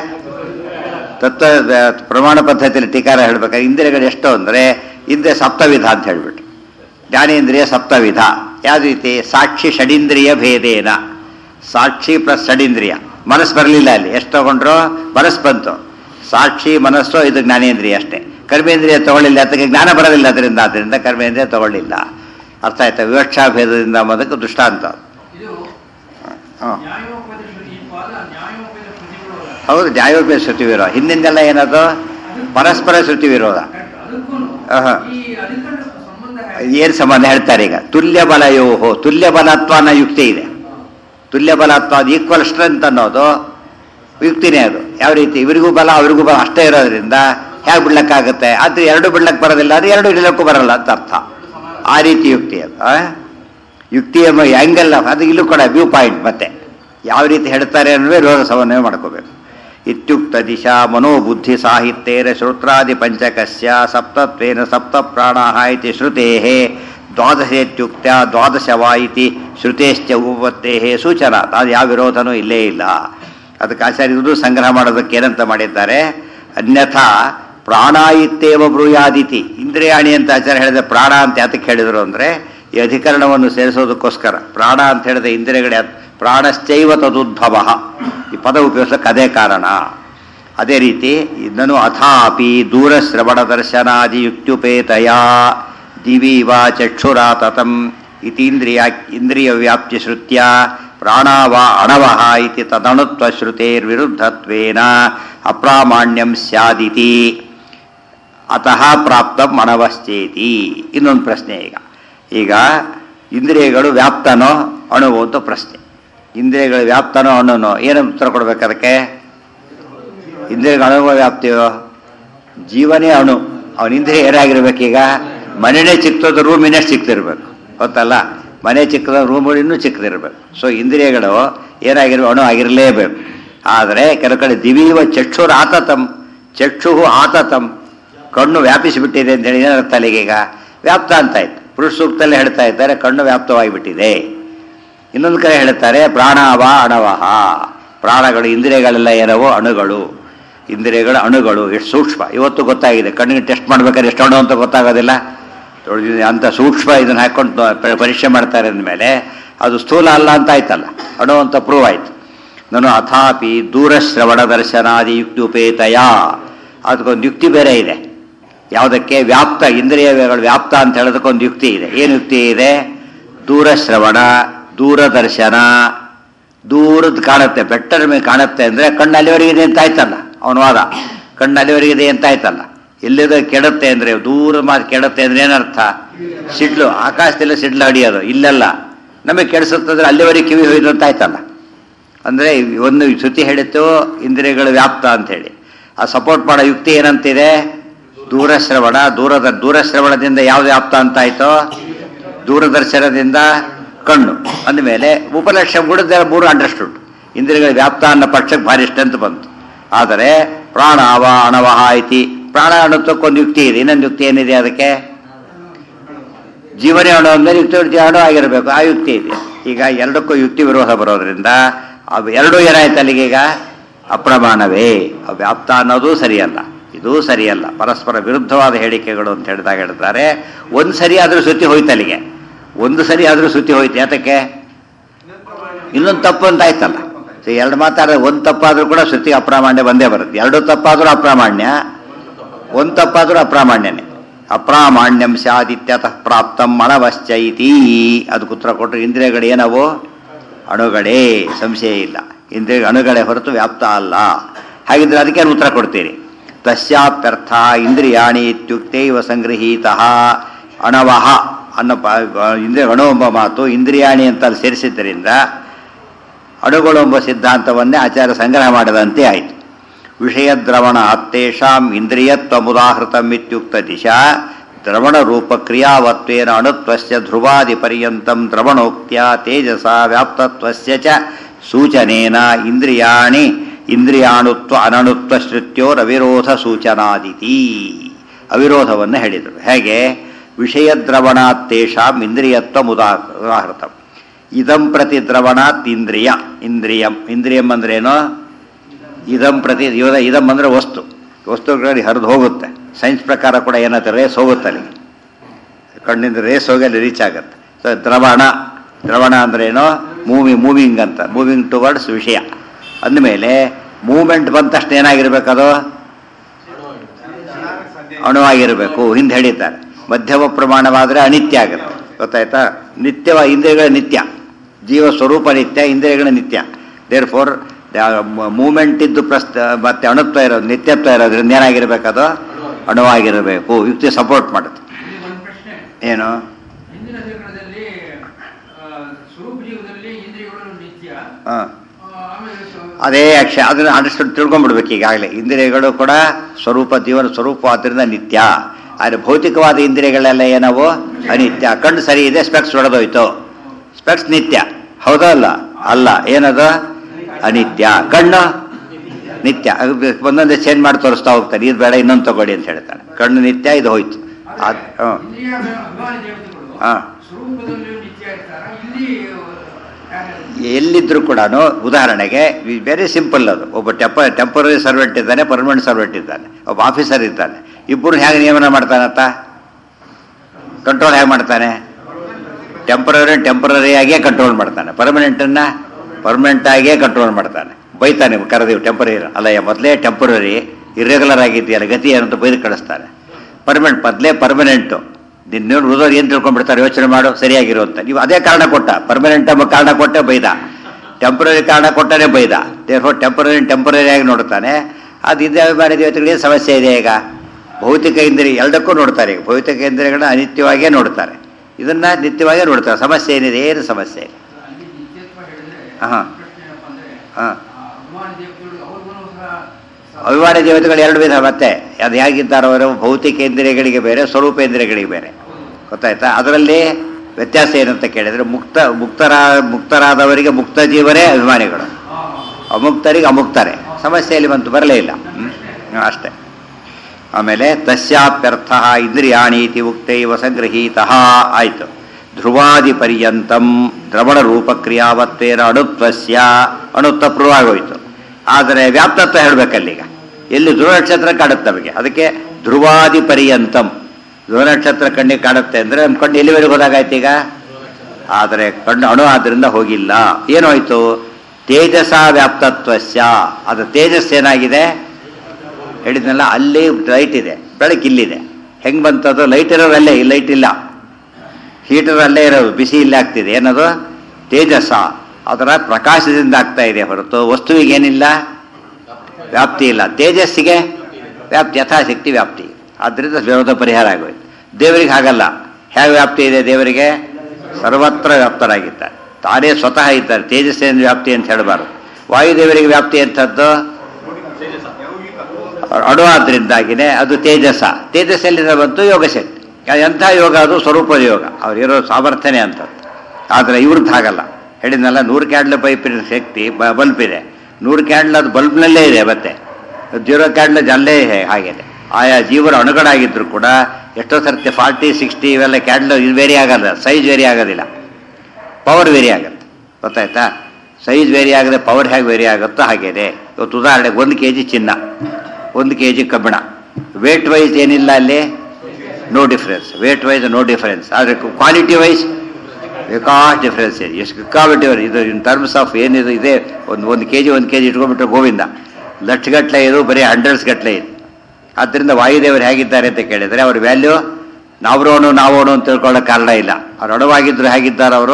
ತತ್ವ ಪ್ರಮಾಣ ಪದ್ಧತಿಯಲ್ಲಿ ಟೀಕಾರ ಹೇಳ್ಬೇಕಾದ್ರೆ ಇಂದ್ರಿಯಗಳು ಎಷ್ಟು ಅಂದರೆ ಇಂದ್ರಿಯ ಸಪ್ತವಿಧ ಅಂತ ಹೇಳ್ಬಿಟ್ಟು ಜ್ಞಾನೇಂದ್ರಿಯ ಸಪ್ತವಿಧ ಯಾವ ರೀತಿ ಸಾಕ್ಷಿ ಷಡೀಂದ್ರಿಯ ಭೇದೇನ ಸಾಕ್ಷಿ ಪ್ಲಸ್ ಷಡೀಂದ್ರಿಯ ಮನಸ್ಸು ಬರಲಿಲ್ಲ ಅಲ್ಲಿ ಎಷ್ಟು ತಗೊಂಡ್ರು ಮನಸ್ಸು ಬಂತು ಸಾಕ್ಷಿ ಮನಸ್ಸು ಇದು ಜ್ಞಾನೇಂದ್ರಿಯ ಅಷ್ಟೇ ಕರ್ಮೇಂದ್ರಿಯ ತಗೊಳ್ಳಿಲ್ಲ ಅದಕ್ಕೆ ಜ್ಞಾನ ಬರೋದಿಲ್ಲ ಅದರಿಂದ ಅದರಿಂದ ಕರ್ಮೇಂದ್ರಿಯ ತಗೊಳ್ಳಿಲ್ಲ ಅರ್ಥ ಆಯ್ತಾ ವಿವಕ್ಷಾ ಭೇದದಿಂದ ಅನ್ನೋದಕ್ಕೆ ದೃಷ್ಟಾಂತ ಇದು ಹಾಂ ನ್ಯಾಯೋಪದ ಶ್ರುತಿ ಈ ಪಾದ ನ್ಯಾಯೋಪದ ಶ್ರುತಿಗಳು ಅಲ್ಲ. ಹೌದು ನ್ಯಾಯೋಪೇತ ಶ್ರುತಿ ವಿರೋಧ ಹಿಂದಿಂದೆಲ್ಲ ಏನದು ಪರಸ್ಪರ ಶ್ರುತಿ ವಿರೋಧ ಅದಕ್ಕೂ ಆಹಾ. ಈ ಅಧಿಕರಣ ಸಂಬಂಧ ಹೇಗೆ? ಏನು ಸಂಬಂಧ ಹೇಳ್ತಾರೆ ಈಗ ತುಲ್ಯ ಬಲ ಯೋಹೋ ತುಲ್ಯ ಬಲತ್ವ ಅನ್ನೋ ಯುಕ್ತಿ ಇದೆ ತುಲ್ಯ ಬಲತ್ವ ಅದು ಈಕ್ವಲ್ ಸ್ಟ್ರೆಂತ್ ಅನ್ನೋದು ಯುಕ್ತಿನೇ ಅದು ಯಾವ ರೀತಿ ಇವರಿಗೂ ಬಲ ಅವರಿಗೂ ಬಲ ಅಷ್ಟೇ ಇರೋದ್ರಿಂದ ಹೇಗೆ ಬಿಡ್ಲಕ್ಕಾಗುತ್ತೆ ಅದು ಎರಡು ಬಿಡ್ಲಕ್ಕೆ ಬರೋದಿಲ್ಲ ಅದು ಎರಡು ಇಡಲಕ್ಕೂ ಬರಲ್ಲ ಅಂತ ಅರ್ಥ ಆ ರೀತಿ ಯುಕ್ತಿ ಅದು ಆ? ಯುಕ್ತಿ ಎಂಬ ಆ್ಯಂಗಲ್ ಅದು ಇಲ್ಲೂ ಕೂಡ ವ್ಯೂ ಪಾಯಿಂಟ್ ಮತ್ತೆ ಯಾವ ರೀತಿ ಹೇಳ್ತಾರೆ ಅನ್ನೋದೇ ರೋಗ ಸಮನ್ವಯ ಮಾಡ್ಕೋಬೇಕು ಇತ್ಯುಕ್ತ ದಿಶಾ ಮನೋಬುದ್ಧಿ ಸಾಹಿತ್ಯೇರ ಶ್ರೋತ್ರಾದಿ ಪಂಚಕಸ್ಯ ಸಪ್ತತ್ವೇನ ಸಪ್ತ ಪ್ರಾಣಾಹ ಇತಿ ಶ್ರುತೇಃ ದ್ವಾದಶೇತ್ಯುಕ್ತ ದ್ವಾದಶವಾ ಇತಿ ಶ್ರುತೇಶ್ಚ ಉಪತ್ತೇಃ ಸೂಚನಾ ಅದು ಯಾವ ವಿರೋಧನೂ ಇಲ್ಲೇ ಇಲ್ಲ ಅದಕ್ಕೆ ಆಚಾರ್ಯ ಇದು ಸಂಗ್ರಹ ಮಾಡೋದಕ್ಕೆ ಏನಂತ ಮಾಡಿದ್ದಾರೆ ಅನ್ಯಥಾ ಪ್ರಾಣ ಇತ್ತೇವ ಬ್ರೂಯಾದಿತಿ ಇಂದ್ರಿಯಾಣಿ ಅಂತ ಆಚಾರ್ಯ ಹೇಳಿದ ಪ್ರಾಣ ಅಂತ ಯಾತಕ್ಕೆ ಹೇಳಿದರು ಅಂದರೆ ಈ ಅಧಿಕರಣವನ್ನು ಸೇರಿಸೋದಕ್ಕೋಸ್ಕರ ಪ್ರಾಣ ಅಂತ ಹೇಳಿದ ಇಂದ್ರಿಯಗಳ ಪ್ರಾಣಶ್ಚೈವ ತದುದ್ಭವ ಈ ಪದ ಉಪಯೋಗಿಸಕ್ಕೆ ಅದೇ ಕಾರಣ ಅದೇ ರೀತಿ ಇದನ್ನು ಅಥಾಪಿ ದೂರಶ್ರವಣ ದರ್ಶನಾದಿ ಯುಕ್ತ್ಯುಪೇತಯ ದಿವೀವ ಚಕ್ಷುರಾತತಂ ಇತೀಂದ್ರಿಯ ಇಂದ್ರಿಯ ವ್ಯಾಪ್ತಿ ಶ್ರುತ್ಯ ಪ್ರಾಣಾವ ಅಣವಃ ಇತಿ ತದಣುತ್ವ ಶ್ರುತೇರ್ವಿರುದ್ಧತ್ವೇನ ಅಪ್ರಾಮಾಣ್ಯಂ ಸ್ಯಾದಿತಿ ಅತಃ ಪ್ರಾಪ್ತಂ ಅಣವಶ್ಚೇತಿ ಇನ್ನೊಂದು ಪ್ರಶ್ನೆ ಈಗ ಈಗ ಇಂದ್ರಿಯಗಳು ವ್ಯಾಪ್ತನೋ ಅಣುವು ಅಂತ ಪ್ರಶ್ನೆ ಇಂದ್ರಿಯಗಳು ವ್ಯಾಪ್ತನೋ ಅಣುನೋ ಏನು ಉತ್ತರ ಕೊಡ್ಬೇಕು ಅದಕ್ಕೆ ಇಂದ್ರಿಯಗಳ ಅಣುವ ವ್ಯಾಪ್ತಿಯೋ ಜೀವನೇ ಅಣು ಅವನ ಇಂದ್ರಿಯ ಏನಾಗಿರ್ಬೇಕೀಗ ಮನೆನೇ ಚಿಕ್ಕದ ರೂಮಿನೇ ಚಿಕ್ಕದಿರ್ಬೇಕು ಗೊತ್ತಲ್ಲ ಮನೆ ಚಿಕ್ಕದ ರೂಮ್ ಇನ್ನೂ ಚಿಕ್ಕದಿರ್ಬೇಕು ಸೊ ಇಂದ್ರಿಯಗಳು ಏನಾಗಿರ್ಬೇಕು ಅಣು ಆಗಿರಲೇಬೇಕು ಆದರೆ ಕೆಲವು ಕಡೆ ದಿವೀವ ಚಕ್ಷುರ ಆತತಂ ಚಕ್ಷು ಆತತಂ ಕಣ್ಣು ವ್ಯಾಪಿಸಿಬಿಟ್ಟಿದೆ ಅಂತ ಹೇಳಿ ಏನರ್ಥ ಅಲ್ಲಿಗೆ ಈಗ ವ್ಯಾಪ್ತ ಅಂತ ಆಯ್ತು ಪುರುಷ ಸೂಕ್ತಲ್ಲಿ ಹೇಳ್ತಾ ಇದ್ದಾರೆ ಕಣ್ಣು ವ್ಯಾಪ್ತವಾಗಿಬಿಟ್ಟಿದೆ ಇನ್ನೊಂದು ಕಡೆ ಹೇಳ್ತಾರೆ ಪ್ರಾಣಾವ ಅಣವಹ ಪ್ರಾಣಗಳು ಇಂದ್ರಿಯಗಳೆಲ್ಲ ಏನವೋ ಅಣುಗಳು ಇಂದ್ರಿಯಗಳ ಅಣುಗಳು ಎಷ್ಟು ಸೂಕ್ಷ್ಮ ಇವತ್ತು ಗೊತ್ತಾಗಿದೆ ಕಣ್ಣಿಗೆ ಟೆಸ್ಟ್ ಮಾಡ್ಬೇಕಾದ್ರೆ ಎಷ್ಟು ಅಣು ಅಂತ ಗೊತ್ತಾಗೋದಿಲ್ಲ ನೋಡಿ, ಅಂತ ಸೂಕ್ಷ್ಮ ಇದನ್ನು ಹಾಕೊಂಡು ಪ- ಪರೀಕ್ಷೆ ಮಾಡ್ತಾರೆ ಅಂದಮೇಲೆ ಅದು ಸ್ಥೂಲ ಅಲ್ಲ ಅಂತ ಆಯ್ತಲ್ಲ ಅಣು ಅಂತ ಪ್ರೂವ್ ಆಯ್ತು ನಾನು ಅಥಾಪಿ ದೂರಶ್ರವಣ ದರ್ಶನಾದಿ ಯುಕ್ತಿ ಉಪೇತಯ ಅದಕ್ಕೊಂದು ಯುಕ್ತಿ ಬೇರೆ ಇದೆ ಯಾವುದಕ್ಕೆ ವ್ಯಾಪ್ತ ಇಂದ್ರಿಯಗಳು ವ್ಯಾಪ್ತ ಅಂತ ಹೇಳೋದಕ್ಕೊಂದು ಯುಕ್ತಿ ಇದೆ ಏನು ಯುಕ್ತಿ ಇದೆ ದೂರಶ್ರವಣ ದೂರದರ್ಶನ ದೂರದ್ದು ಕಾಣುತ್ತೆ ಬೆಟ್ಟದ ಮೇಲೆ ಕಾಣುತ್ತೆ ಅಂದರೆ ಕಣ್ಣು ಅಲ್ಲಿವರೆಗಿದೆ ಅಂತ ಆಯ್ತಲ್ಲ ಅವನ ವಾದ ಕಣ್ಣು ಅಲ್ಲಿವರೆಗಿದೆ ಅಂತ ಆಯ್ತಲ್ಲ ಎಲ್ಲಿದ ಕೆಡುತ್ತೆ ಅಂದರೆ ದೂರ ಮಾತು ಕೆಡುತ್ತೆ ಅಂದ್ರೆ ಏನರ್ಥ ಸಿಡ್ಲು ಆಕಾಶದಲ್ಲ ಸಿಡ್ಲು ಅಡಿಯೋದು ಇಲ್ಲೆಲ್ಲ ನಮಗೆ ಕೆಡಿಸುತ್ತಂದ್ರೆ ಅಲ್ಲಿವರೆಗೆ ಕಿವಿ ಹೋಯ್ತು ಅಂತ ಆಯ್ತಲ್ಲ ಅಂದರೆ ಒಂದು ಶ್ರುತಿ ಹೇಳಿತ್ತು ಇಂದ್ರಿಯಗಳು ವ್ಯಾಪ್ತ ಅಂತ ಹೇಳಿ ಆ ಸಪೋರ್ಟ್ ಮಾಡೋ ಯುಕ್ತಿ ಏನಂತಿದೆ ದೂರಶ್ರವಣ ದೂರದ ದೂರಶ್ರವಣದಿಂದ ಯಾವ್ದು ವ್ಯಾಪ್ತ ಅಂತ ಆಯ್ತೋ ದೂರದರ್ಶನದಿಂದ ಕಣ್ಣು ಅಂದಮೇಲೆ ಉಪಲಕ್ಷ ಗುಡದ ಮೂರು ಅಂಡರ್ಸ್ಟುಡ್ ಇಂದ್ರಿಯಗಳ ವ್ಯಾಪ್ತ ಅನ್ನೋ ಪಕ್ಷಕ್ಕೆ ಭಾರಿ ಸ್ಟ್ರೆಂತ್ ಬಂತು ಆದರೆ ಪ್ರಾಣ ಅವ ಅಣವಹ ಐತಿ ಪ್ರಾಣ ಅಣುತ್ವಕ್ಕೊಂದು ಯುಕ್ತಿ ಇದೆ ಇನ್ನೊಂದು ಯುಕ್ತಿ ಏನಿದೆ ಅದಕ್ಕೆ ಜೀವನೇ ಅಣು ಅಂದರೆ ಯುಕ್ತಿ ಅಣು ಆಗಿರಬೇಕು ಆ ಯುಕ್ತಿ ಇದೆ ಈಗ ಎರಡಕ್ಕೂ ಯುಕ್ತಿ ವಿರೋಧ ಬರೋದ್ರಿಂದ ಅವು ಎರಡೂ ಏನಾಯ್ತು ಅಲ್ಲಿಗೆ ಈಗ ಅಪ್ರಮಾಣವೇ ಆ ವ್ಯಾಪ್ತ ಅನ್ನೋದು ಸರಿಯಲ್ಲ ಇದೂ ಸರಿಯಲ್ಲ ಪರಸ್ಪರ ವಿರುದ್ಧವಾದ ಹೇಳಿಕೆಗಳು ಅಂತ ಹೇಳಿದಾಗ ಹೇಳ್ತಾರೆ ಒಂದು ಸರಿ ಆದರೂ ಸುತ್ತಿ ಹೋಯ್ತು ಅಲ್ಲಿಗೆ ಒಂದು ಸರಿ ಆದರೂ ಸುತ್ತಿ ಹೋಯ್ತು ಯಾತಕ್ಕೆ ಇನ್ನೊಂದು ತಪ್ಪು ಅಂತ ಆಯ್ತಲ್ಲ ಸೊ ಎರಡು ಮಾತಾಡಿದ್ರೆ ಒಂದು ತಪ್ಪಾದರೂ ಕೂಡ ಶ್ರುತಿ ಅಪ್ರಾಮಾಣ್ಯ ಬಂದೇ ಬರುತ್ತೆ ಎರಡು ತಪ್ಪಾದರೂ ಅಪ್ರಾಮಾಣ್ಯ ಒಂದು ತಪ್ಪಾದರೂ ಅಪ್ರಾಮಾಣ್ಯನೇ ಅಪ್ರಾಮಾಣ್ಯಂ ಸ್ಯಾದಿತ್ಯತಃ ಪ್ರಾಪ್ತಂ ಅಣವಶ್ಚೈತಿ ಅದಕ್ಕೆ ಉತ್ತರ ಕೊಟ್ಟರೆ ಇಂದ್ರಿಯಗಳು ಏನವು ಅಣುಗಳೇ ಸಂಶಯ ಇಲ್ಲ ಇಂದ್ರಿಯ ಅಣುಗಳೇ ಹೊರತು ವ್ಯಾಪ್ತ ಅಲ್ಲ ಹಾಗಿದ್ರೆ ಅದಕ್ಕೆ ಉತ್ತರ ಕೊಡ್ತೀರಿ ತಸ್ಯಾಪ್ಯರ್ಥ ಇಂದ್ರಿಯಾಣಿ ಇತ್ಯುಕ್ತೈವ ಸಂಗೃಹೀತ ಅಣವಹ ಅನ್ನೋ ಪ ಇಂದ್ರಿಯ ಅಣು ಎಂಬ ಮಾತು ಇಂದ್ರಿಯಾಣಿ ಅಂತ ಅಲ್ಲಿ ಸೇರಿಸಿದ್ದರಿಂದ ಅಣುಗಳು ಎಂಬ ಸಿದ್ಧಾಂತವನ್ನೇ ಆಚಾರ್ಯ ಸಂಗ್ರಹ ಮಾಡಿದಂತೆ ಆಯಿತು ವಿಷಯ ದ್ರವಣ ಅತ್ತೇಷಾಂ ಇಂದ್ರಿಯತ್ವಮುದಾಹೃತಂ ಇತ್ಯುಕ್ತ ದಿಶಾ ದ್ರವಣ ರೂಪ ಕ್ರಿಯಾವತ್ವೇನ ಅಣುತ್ವಸ್ಯ ಧ್ರುವಾದಿ ಪರ್ಯಂತಂ ದ್ರವಣೋಕ್ತ್ಯ ತೇಜಸ ವ್ಯಾಪ್ತತ್ವಸ್ಯ ಚ ಸೂಚನೇನ ಇಂದ್ರಿಯಾಣಿ ಇಂದ್ರಿಯಾಣುತ್ವ ಅನಣುತ್ವ ಶ್ರುತ್ಯೋರ್ ಅವಿರೋಧ ಸೂಚನಾದಿತಿ ಅವಿರೋಧವನ್ನು ಹೇಳಿದರು ಹೇಗೆ ವಿಷಯ ದ್ರವಣಾತ್ತೇಷಾಂ ಇಂದ್ರಿಯತ್ವ ಮುದಾ ಉದಾಹೃತಂ ಇದಂ ಪ್ರತಿ ದ್ರವಣಾತ್ ಇಂದ್ರಿಯ ಇಂದ್ರಿಯಂ ಇಂದ್ರಿಯಂ ಅಂದ್ರೇನು ಇದಂ ಪ್ರತಿ ಇವ ಇದಂ ಅಂದರೆ ವಸ್ತು ವಸ್ತುಗಳಲ್ಲಿ ಹರಿದು ಹೋಗುತ್ತೆ ಸೈನ್ಸ್ ಪ್ರಕಾರ ಕೂಡ ಏನಾಗುತ್ತೆ ರೇಸ್ ಹೋಗುತ್ತೆ ಅಲ್ಲಿಗೆ ಕಣ್ಣಿಂದ ರೇಸ್ ಹೋಗಿ ಅಲ್ಲಿ ರೀಚ್ ಆಗುತ್ತೆ ಸೊ ದ್ರವಣ ದ್ರವಣ ಅಂದ್ರೇನು ಮೂವಿ ಮೂವಿಂಗ್ ಅಂತ ಮೂವಿಂಗ್ ಟುವರ್ಡ್ಸ್ ವಿಷಯ ಅಂದಮೇಲೆ ಮೂಮೆಂಟ್ ಬಂದ ತಕ್ಷಣ ಏನಾಗಿರ್ಬೇಕು ಅದು ಅಣುವಾಗಿರಬೇಕು ಹಿಂದೆ ಹೇಳಿದ್ದಾರೆ ಮಧ್ಯಮ ಪ್ರಮಾಣವಾದರೆ ಅನಿತ್ಯ ಆಗುತ್ತೆ ಗೊತ್ತಾಯ್ತಾ ನಿತ್ಯವ ಇಂದ್ರಿಯಗಳ ನಿತ್ಯ ಜೀವ ಸ್ವರೂಪ ನಿತ್ಯ ಇಂದ್ರಿಯಗಳ ನಿತ್ಯ ದೇರ್ ಫೋರ್ ಮೂಮೆಂಟ್ ಇದ್ದು ಪ್ರಸ್ತ ಮತ್ತೆ ಅಣುತ್ವ ಇರೋದು ನಿತ್ಯತ್ವ ಇರೋದ್ರಿಂದ ಏನಾಗಿರ್ಬೇಕದು ಅಣುವಾಗಿರಬೇಕು ಯುಕ್ತಿ ಸಪೋರ್ಟ್ ಮಾಡುತ್ತೆ ಇಲ್ಲಿ ಒಂದು ಪ್ರಶ್ನೆ ಏನು ಹಿಂದಿನ ಜೀವನದಲ್ಲಿ ಆ, ಸ್ವರೂಪ ಜೀವನದಲ್ಲಿ ಇಂದ್ರಿಯಗಳು ನಿತ್ಯ ಹಾಂ ಆ, ಆಮೇಲೆ ಸ್ವ- ಅದೇ ಅಕ್ಷ ಅದನ್ನು ಅಂಡರ್ಸ್ಟುಡ್ ತಿಳ್ಕೊಂಡ್ಬಿಡ್ಬೇಕು ಈಗಾಗಲೇ ಇಂದ್ರಿಯಗಳು ಕೂಡ ಸ್ವರೂಪ ಜೀವನ ಸ್ವರೂಪ ಆದ್ದರಿಂದ ನಿತ್ಯ ಆದರೆ ಭೌತಿಕವಾದ ಇಂದ್ರಿಯಗಳೆಲ್ಲ ಏನವು ಅನಿತ್ಯ ಕಣ್ಣು ಸರಿ ಇದೆ ಸ್ಪೆಕ್ಸ್ ಹೊಡೆದೋಯ್ತು ಸ್ಪೆಕ್ಸ್ ನಿತ್ಯ ಹೌದಾ ಅಲ್ಲ ಅಲ್ಲ ಏನದು ಅನಿತ್ಯ ಕಣ್ಣು ನಿತ್ಯ ಅದು ಬೆ- ಒಂದೊಂದೇ ಚೇಂಜ್ ಮಾಡಿ ತೋರಿಸ್ತಾ ಹೋಗ್ತಾರೆ ಇದು ಬೇಡ ಇನ್ನೊಂದು ತಗೊಳ್ಳಿ ಅಂತ ಹೇಳ್ತಾರೆ ಕಣ್ಣು ನಿತ್ಯ ಇದು ಹೋಯ್ತು ಅದ್ ಹ್ಞೂ ಇಂದ್ರಿಯ ಅಭಿಮಾನಿ ದೇವತೆಗಳು ಹಾ. ಸ್ವರೂಪದಲ್ಲಿಯೂ ನಿತ್ಯ ಇರ್ತಾರ ಇಲ್ಲಿ ಯಾಕೆ ಎಲ್ಲಿದ್ದರೂ ಕೂಡ ಉದಾಹರಣೆಗೆ ವೆರಿ ಸಿಂಪಲ್ ಅದು ಒಬ್ಬ ಟೆಪ ಟೆಂಪರರಿ ಸರ್ವೆಂಟ್ ಇದ್ದಾನೆ ಪರ್ಮನೆಂಟ್ ಸರ್ವೆಂಟ್ ಇದ್ದಾನೆ ಒಬ್ಬ ಆಫೀಸರ್ ಇದ್ದಾನೆ ಇಬ್ಬರು ಹೇಗೆ ನಿಯಮನ ಮಾಡ್ತಾನತ್ತ ಕಂಟ್ರೋಲ್ ಹೇಗೆ ಮಾಡ್ತಾನೆ ಟೆಂಪರರಿ ಟೆಂಪರರಿ ಆಗಿಯೇ ಕಂಟ್ರೋಲ್ ಮಾಡ್ತಾನೆ ಪರ್ಮನೆಂಟನ್ನು ಪರ್ಮನೆಂಟ್ ಆಗಿಯೇ ಕಂಟ್ರೋಲ್ ಮಾಡ್ತಾನೆ ಬೈತಾನೆ ಕರೆದೀವಿ ಟೆಂಪರರಿ ಅಲ್ಲ ಮೊದಲೇ ಟೆಂಪರರಿ ಇರ್ರೆಗ್ಯುಲರ್ ಆಗಿದೆಯಲ್ಲ ಗತಿ ಏನಂತ ಬೈದು ಕಳಿಸ್ತಾನೆ ಪರ್ಮನೆಂಟ್ ಮೊದಲೇ ಪರ್ಮನೆಂಟು ನಿನ್ನ ಉಳಿದವ್ರು ಏನು ತಿಳ್ಕೊಂಡ್ಬಿಡ್ತಾರೆ ಯೋಚನೆ ಮಾಡು ಸರಿಯಾಗಿರು ಅಂತ ನೀವು ಅದೇ ಕಾರಣ ಕೊಟ್ಟ ಪರ್ಮನೆಂಟ್ ಎಂಬ ಕಾರಣ ಕೊಟ್ಟೆ ಬೈದ ಟೆಂಪರರಿ ಕಾರಣ ಕೊಟ್ಟನೇ ಬೈದ ದೇರ್ಫೋರ್ ಟೆಂಪರರಿ ಟೆಂಪರರಿ ಆಗಿ ನೋಡ್ತಾನೆ ಅದು ಇದೇ ಅಭಿಮಾನಿ ದೇವತೆಗಳಿಗೆ ಏನು ಸಮಸ್ಯೆ ಇದೆ ಈಗ ಭೌತಿಕ ಇಂದ್ರಿಯ ಎರಡಕ್ಕೂ ನೋಡ್ತಾರೆ ಈಗ ಭೌತಿಕ ಇಂದ್ರಿಯಗಳನ್ನ ಅನಿತ್ಯವಾಗಿಯೇ ನೋಡ್ತಾರೆ ಇದನ್ನ ನಿತ್ಯವಾಗಿಯೇ ನೋಡ್ತಾರೆ ಸಮಸ್ಯೆ ಏನಿದೆ ಏನು ಸಮಸ್ಯೆ ಇಲ್ಲ ಅಲ್ಲಿ ನಿತ್ಯತ್ವ ಹೇಳಿದ್ರೆ ಆಹಾ. ಪ್ರಶ್ನೆ ಏನಪ್ಪ ಅಂದ್ರೆ ಹಾಂ ಆ ಅಭಿಮಾನಿ ದೇವತೆಗಳು ಅವ್ರಿಗೂ ಸಹ ಅಭಿಮಾನಿ ದೇವತೆಗಳು ಎರಡು ವಿಧ ಮತ್ತೆ ಅದು ಹೇಗಿದ್ದಾರೆ ಅವರು ಭೌತಿಕ ಇಂದ್ರಿಯಗಳಿಗೆ ಬೇರೆ ಸ್ವರೂಪ ಇಂದ್ರಿಯಗಳಿಗೆ ಬೇರೆ ಗೊತ್ತಾಯ್ತಾ ಅದರಲ್ಲಿ ವ್ಯತ್ಯಾಸ ಏನಂತ ಕೇಳಿದರೆ ಮುಕ್ತ ಮುಕ್ತರ ಮುಕ್ತರಾದವರಿಗೆ ಮುಕ್ತ ಜೀವರೇ ಅಭಿಮಾನಿಗಳು ಅಮುಕ್ತರಿಗೆ ಅಮುಕ್ತರೇ ಸಮಸ್ಯೆಯಲ್ಲಿ ಬಂತು ಬರಲೇ ಇಲ್ಲ ಹ್ಮ್? ಹ್ಮ್, ಅಷ್ಟೇ ಆಮೇಲೆ ತಸ್ಯಾಪ್ಯರ್ಥ ಇಂದ್ರಿಯಾಣಿ ಇತಿ ಉಕ್ತೈವ ಸಂಗೃಹೀತ ಆಯಿತು ಧ್ರುವಾದಿ ಪರ್ಯಂತಂ ದ್ರವಣ ರೂಪಕ್ರಿಯಾವತ್ತೇನ ಅಣುತ್ವಸ್ಯ ಅಣುತ್ವ ಪ್ರೂವ್ ಆಗೋಯ್ತು ಆದರೆ ವ್ಯಾಪ್ತತ್ವ ಹೇಳಬೇಕಲ್ಲೀಗ ಎಲ್ಲಿ ಧ್ರುವ ನಕ್ಷತ್ರ ಕಾಡುತ್ತೆ ನಮಗೆ ಅದಕ್ಕೆ ಧ್ರುವಾದಿ ಪರ್ಯಂತಂ ಧ್ರುವ ನಕ್ಷತ್ರ ಕಣ್ಣಿಗೆ ಕಾಣುತ್ತೆ ಅಂದರೆ ನಮ್ಮ ಕಣ್ಣು ಎಲ್ಲಿವರೆಗೆ ಹೋದಾಗಾಯ್ತು ಈಗ ಆದರೆ ಕಣ್ಣು ಅಣು ಆದ್ರಿಂದ ಹೋಗಿಲ್ಲ ಏನಾಯ್ತು ತೇಜಸ ವ್ಯಾಪ್ತತ್ವಸ್ಯ ಅದು ತೇಜಸ್ ಏನಾಗಿದೆ ಹೇಳಿದ್ನಲ್ಲ ಅಲ್ಲಿ ಲೈಟ್ ಇದೆ ಬೆಳಕು ಇಲ್ಲಿದೆ ಹೆಂಗೆ ಬಂತದು ಲೈಟ್ ಇರೋದು ಅಲ್ಲೇ ಈ ಲೈಟ್ ಇಲ್ಲ ಹೀಟರ್ ಅಲ್ಲೇ ಇರೋದು ಬಿಸಿ ಇಲ್ಲೇ ಆಗ್ತಿದೆ ಏನದು ತೇಜಸ್ಸ ಅದರ ಪ್ರಕಾಶದಿಂದ ಆಗ್ತಾ ಇದೆ ಹೊರತು ವಸ್ತುವಿಗೆ ಏನಿಲ್ಲ ವ್ಯಾಪ್ತಿ ಇಲ್ಲ ತೇಜಸ್ಸಿಗೆ ವ್ಯಾಪ್ತಿ ಯಥಾಶಕ್ತಿ ವ್ಯಾಪ್ತಿ ಆದ್ದರಿಂದ ವಿರೋಧ ಪರಿಹಾರ ಆಗೋಯ್ತು ದೇವರಿಗೆ ಹಾಗಲ್ಲ ಹೇಗೆ ವ್ಯಾಪ್ತಿ ಇದೆ ದೇವರಿಗೆ ಸರ್ವತ್ರ ವ್ಯಾಪ್ತರಾಗಿದ್ದಾರೆ ತಾನೇ ಸ್ವತಃ ಇದ್ದಾರೆ ತೇಜಸ್ಸಿನ ವ್ಯಾಪ್ತಿ ಅಂತ ಹೇಳಬಾರ್ದು ವಾಯುದೇವರಿಗೆ ವ್ಯಾಪ್ತಿ ಎಂಥದ್ದು ಅಣು ಆದ್ರಿಂದಾಗಿನೇ ಅದು ತೇಜಸ ತೇಜಸ್ಸಲ್ಲಿಂದ ಬಂತು ಯೋಗಶಕ್ತಿ ಎಂಥ ಯೋಗ ಅದು ಸ್ವರೂಪದ ಯೋಗ ಅವರಿರೋ ಸಾಮರ್ಥ್ಯನೇ ಅಂತದ್ದು ಆದರೆ ಇವ್ರದ್ದು ಹಾಗಲ್ಲ ಹೇಳಿದ್ನಲ್ಲ ನೂರು ಕ್ಯಾಂಡ್ಲ್ ಪೈಪಿನ ಶಕ್ತಿ ಬ- ಬಲ್ಬ್ ಇದೆ ನೂರು ಕ್ಯಾಂಡ್ಲ್ ಅದು ಬಲ್ಬ್ನಲ್ಲೇ ಇದೆ ಮತ್ತೆ ಜೀರೋ ಕ್ಯಾಂಡ್ಲ್ ಅಲ್ಲೇ ಇದೆ ಹಾಗಿದೆ ಆಯಾ ಜೀವನ ಅಣುಗಳಾಗಿದ್ರು ಕೂಡ ಎಷ್ಟೋ ಸರ್ತಿ ಫಾರ್ಟಿ ಸಿಕ್ಸ್ಟಿ ಇವೆಲ್ಲ ಕ್ಯಾಂಡ್ಲ್ ಇದು ವೇರಿ ಆಗಲ್ಲ ಸೈಜ್ ವೇರಿ ಆಗೋದಿಲ್ಲ ಪವರ್ ವೇರಿ ಆಗುತ್ತೆ ಗೊತ್ತಾಯ್ತಾ ಸೈಜ್ ವೇರಿ ಆಗದೆ ಪವರ್ ಹೇಗೆ ವೇರಿ ಆಗುತ್ತೋ ಹಾಗೇನೆ ಇವತ್ತು ಉದಾಹರಣೆಗೆ ಒಂದು ಕೆ ಜಿ ಚಿನ್ನ ಒಂದು ಕೆ ಜಿ ಕಬ್ಬಿಣ ವೇಟ್ ವೈಸ್ ಏನಿಲ್ಲ ಅಲ್ಲಿ no difference weight wise no difference ಆದರೆ ಕ್ವಾಲಿಟಿ ವೈಸ್ ಬೇಕಾಷ್ಟು ಡಿಫ್ರೆನ್ಸ್ ಇದೆ ಎಷ್ಟು ಸಿಕ್ಕಾಬಿಟ್ಟು ಇದು ಇನ್ ಟರ್ಮ್ಸ್ ಆಫ್ ಏನಿದು ಇದೆ ಒಂದು ಒಂದು ಕೆ ಜಿ ಒಂದು ಕೆ ಜಿ ಇಟ್ಕೊಂಡ್ಬಿಟ್ರೆ ಗೋವಿಂದ ಲಕ್ಷಗಟ್ಟಲೆ ಇದು ಬರೀ ಹಂಡ್ರೆಡ್ಸ್ ಗಟ್ಟಲೆ ಇದೆ ಆದ್ದರಿಂದ ವಾಯುದೇವರು ಹೇಗಿದ್ದಾರೆ ಅಂತ ಕೇಳಿದರೆ ಅವ್ರ ವ್ಯಾಲ್ಯೂ ನಾವ್ರೋಣು ನಾವೋಣು ಅಂತ ತಿಳ್ಕೊಳ್ಳೋ ಕಾರಣ ಇಲ್ಲ ಅವ್ರು ಅಡವಾಗಿದ್ರು ಹೇಗಿದ್ದಾರೆ ಅವರು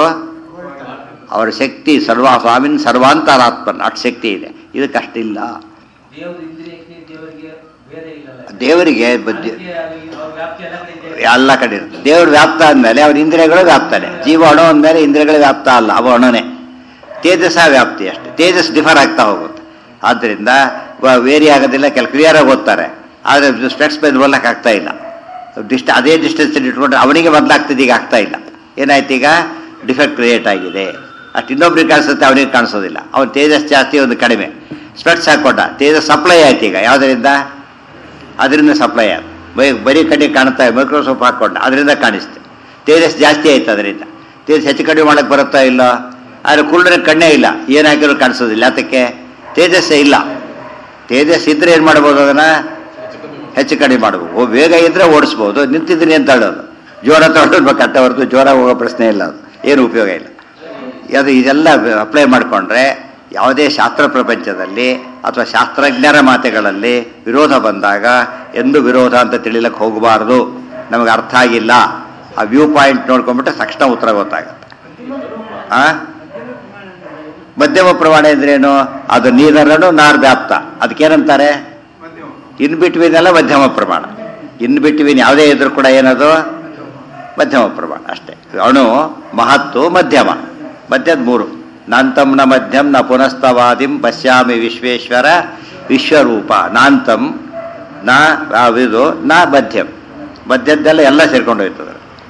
ಅವರ ಶಕ್ತಿ ಸರ್ವ ಸ್ವಾಮಿನ್ ಸರ್ವಾಂತರಾತ್ಮನ್ ಅಷ್ಟು ಶಕ್ತಿ ಇದೆ ಇದಕ್ಕೆ ಅಷ್ಟಿಲ್ಲ ದೇವ್ರ ಇಂದ್ರಿಯಕ್ಕೆ ದೇವರಿಗೆ ಬೇರೆ ಇಲ್ಲಲ್ಲ ದೇವರಿಗೆ ಬುದ್ಧಿ ಅದಕ್ಕೆ ಅದು ಇರೋ ವ್ಯಾಪ್ತಿ ಎಲ್ಲ ಕಡೆ ಇದೆ. ಎಲ್ಲ ಕಡೆ ಇರುತ್ತೆ ದೇವ್ರ ವ್ಯಾಪ್ತ ಅಂದಮೇಲೆ ಅವ್ರ ಇಂದ್ರಿಯಗಳು ವ್ಯಾಪ್ತಾನೆ ಜೀವ ಅಣು ಅಂದಮೇಲೆ ಇಂದ್ರಿಯಗಳು ವ್ಯಾಪ್ತ ಅಲ್ಲ ಅವು ಅಣುನೇ ತೇಜಸ ವ್ಯಾಪ್ತಿ ಅಷ್ಟೇ ತೇಜಸ್ ಡಿಫರ್ ಆಗ್ತಾ ಹೋಗುತ್ತೆ ಆದ್ದರಿಂದ ವೇರಿ ಆಗೋದಿಲ್ಲ ಕೆಲ ಕ್ಲಿಯರ್ ಆಗಿ ಓದ್ತಾರೆ ಆದರೆ ಸ್ಪೆಕ್ಸ್ ಮೇಲೆ ಬರ್ಲಕ್ಕೆ ಆಗ್ತಾ ಇಲ್ಲ ಡಿಸ್ಟ್ ಅದೇ ಡಿಸ್ಟೆನ್ಸ್ ಇಟ್ಕೊಂಡ್ರೆ ಅವನಿಗೆ ಬದಲಾಗ್ತಿದ್ದು ಈಗ ಆಗ್ತಾ ಇಲ್ಲ ಏನಾಯ್ತು ಈಗ ಡಿಫೆಕ್ಟ್ ಕ್ರಿಯೇಟ್ ಆಗಿದೆ ಅಷ್ಟು ಇನ್ನೊಬ್ರಿಗೆ ಕಾಣಿಸುತ್ತೆ ಅವನಿಗೆ ಕಾಣಿಸೋದಿಲ್ಲ ಅವನು ತೇಜಸ್ ಜಾಸ್ತಿ ಒಂದು ಕಡಿಮೆ ಸ್ಪೆಕ್ಸ್ ಹಾಕೊಂಡ ತೇಜಸ್ ಸಪ್ಲೈ ಆಯ್ತು ಈಗ ಯಾವುದರಿಂದ ಅದರಿಂದ ಸಪ್ಲೈ ಆದ ಬೈ ಬರೀ ಕಣ್ಣಿಗೆ ಕಾಣ್ತಾ ಮೈಕ್ರೋಸ್ಕೋಪ್ ಹಾಕ್ಕೊಂಡ ಅದರಿಂದ ಕಾಣಿಸ್ತೆ ತೇಜಸ್ ಜಾಸ್ತಿ ಆಯ್ತು ಅದರಿಂದ ತೇಜಸ್ ಹೆಚ್ಚು ಕಡಿಮೆ ಮಾಡಕ್ಕೆ ಬರುತ್ತಾ ಇಲ್ಲ ಆದರೆ ಕುರುಡರಿಗೆ ಕಣ್ಣೇ ಇಲ್ಲ ಏನು ಹಾಕಿದ್ರು ಕಾಣಿಸೋದಿಲ್ಲ ಅದಕ್ಕೆ ತೇಜಸ್ಸೇ ಇಲ್ಲ ತೇಜಸ್ ಇದ್ರೆ ಏನು ಮಾಡ್ಬೋದು ಅದನ್ನು ಹೆಚ್ಚು ಕಡಿಮೆ ಮಾಡ್ಬೋದು ಓ ಬೇಗ ಇದ್ರೆ ಓಡಿಸ್ಬೋದು ನಿಂತಿದ್ದೀನಿ ಅಂತ ಹೇಳೋದು ಜೋರ ತಗೊಂಡು ಕಟ್ಟ ಹೊರತು ಜೋರ ಹೋಗೋ ಪ್ರಶ್ನೆ ಇಲ್ಲ ಅದು ಏನು ಉಪಯೋಗ ಇಲ್ಲ ಅದು ಇದೆಲ್ಲ ಅಪ್ಲೈ ಮಾಡಿಕೊಂಡ್ರೆ ಯಾವುದೇ ಶಾಸ್ತ್ರ ಪ್ರಪಂಚದಲ್ಲಿ ಅಥವಾ ಶಾಸ್ತ್ರಜ್ಞರ ಮಾತುಗಳಲ್ಲಿ ವಿರೋಧ ಬಂದಾಗ ಎಂದು ವಿರೋಧ ಅಂತ ತಿಳಿಲಕ್ಕೆ ಹೋಗಬಾರ್ದು ನಮಗೆ ಅರ್ಥ ಆಗಿಲ್ಲ ಆ ವ್ಯೂ ಪಾಯಿಂಟ್ ನೋಡ್ಕೊಂಡ್ಬಿಟ್ರೆ ತಕ್ಷಣ ಉತ್ತರ ಗೊತ್ತಾಗುತ್ತೆ ಆ ಮಧ್ಯಮ ಪ್ರಮಾಣ ಅಂದ್ರೇನು ಅದು ನೀರನ್ನು ನಾರ್ ವ್ಯಾಪ್ತ ಅದಕ್ಕೇನಂತಾರೆ ಇನ್ ಬಿಟ್ವೀನ್ ಎಲ್ಲ ಮಧ್ಯಮ ಪ್ರಮಾಣ ಇನ್ ಬಿಟ್ವೀನ್ ಯಾವುದೇ ಇದ್ರೂ ಕೂಡ ಏನದು ಮಧ್ಯಮ ಪ್ರಮಾಣ ಅಷ್ಟೇ ಅಣು ಮಹತ್ತು ಮಧ್ಯಮ ಮಧ್ಯದ ಮೂರು ನಾಂತಂ ನ ಮಧ್ಯಂ ನ ಪುನಸ್ತವಾದಿಂ ಪಶ್ಯಾಮಿ ವಿಶ್ವೇಶ್ವರ ವಿಶ್ವರೂಪ ನಾಂತಂ ನ ಆ, ಇದು ನ ಮಧ್ಯಂ ಮಧ್ಯದ್ದೆಲ್ಲ ಎಲ್ಲ ಸೇರ್ಕೊಂಡು ಹೋಯ್ತದೆ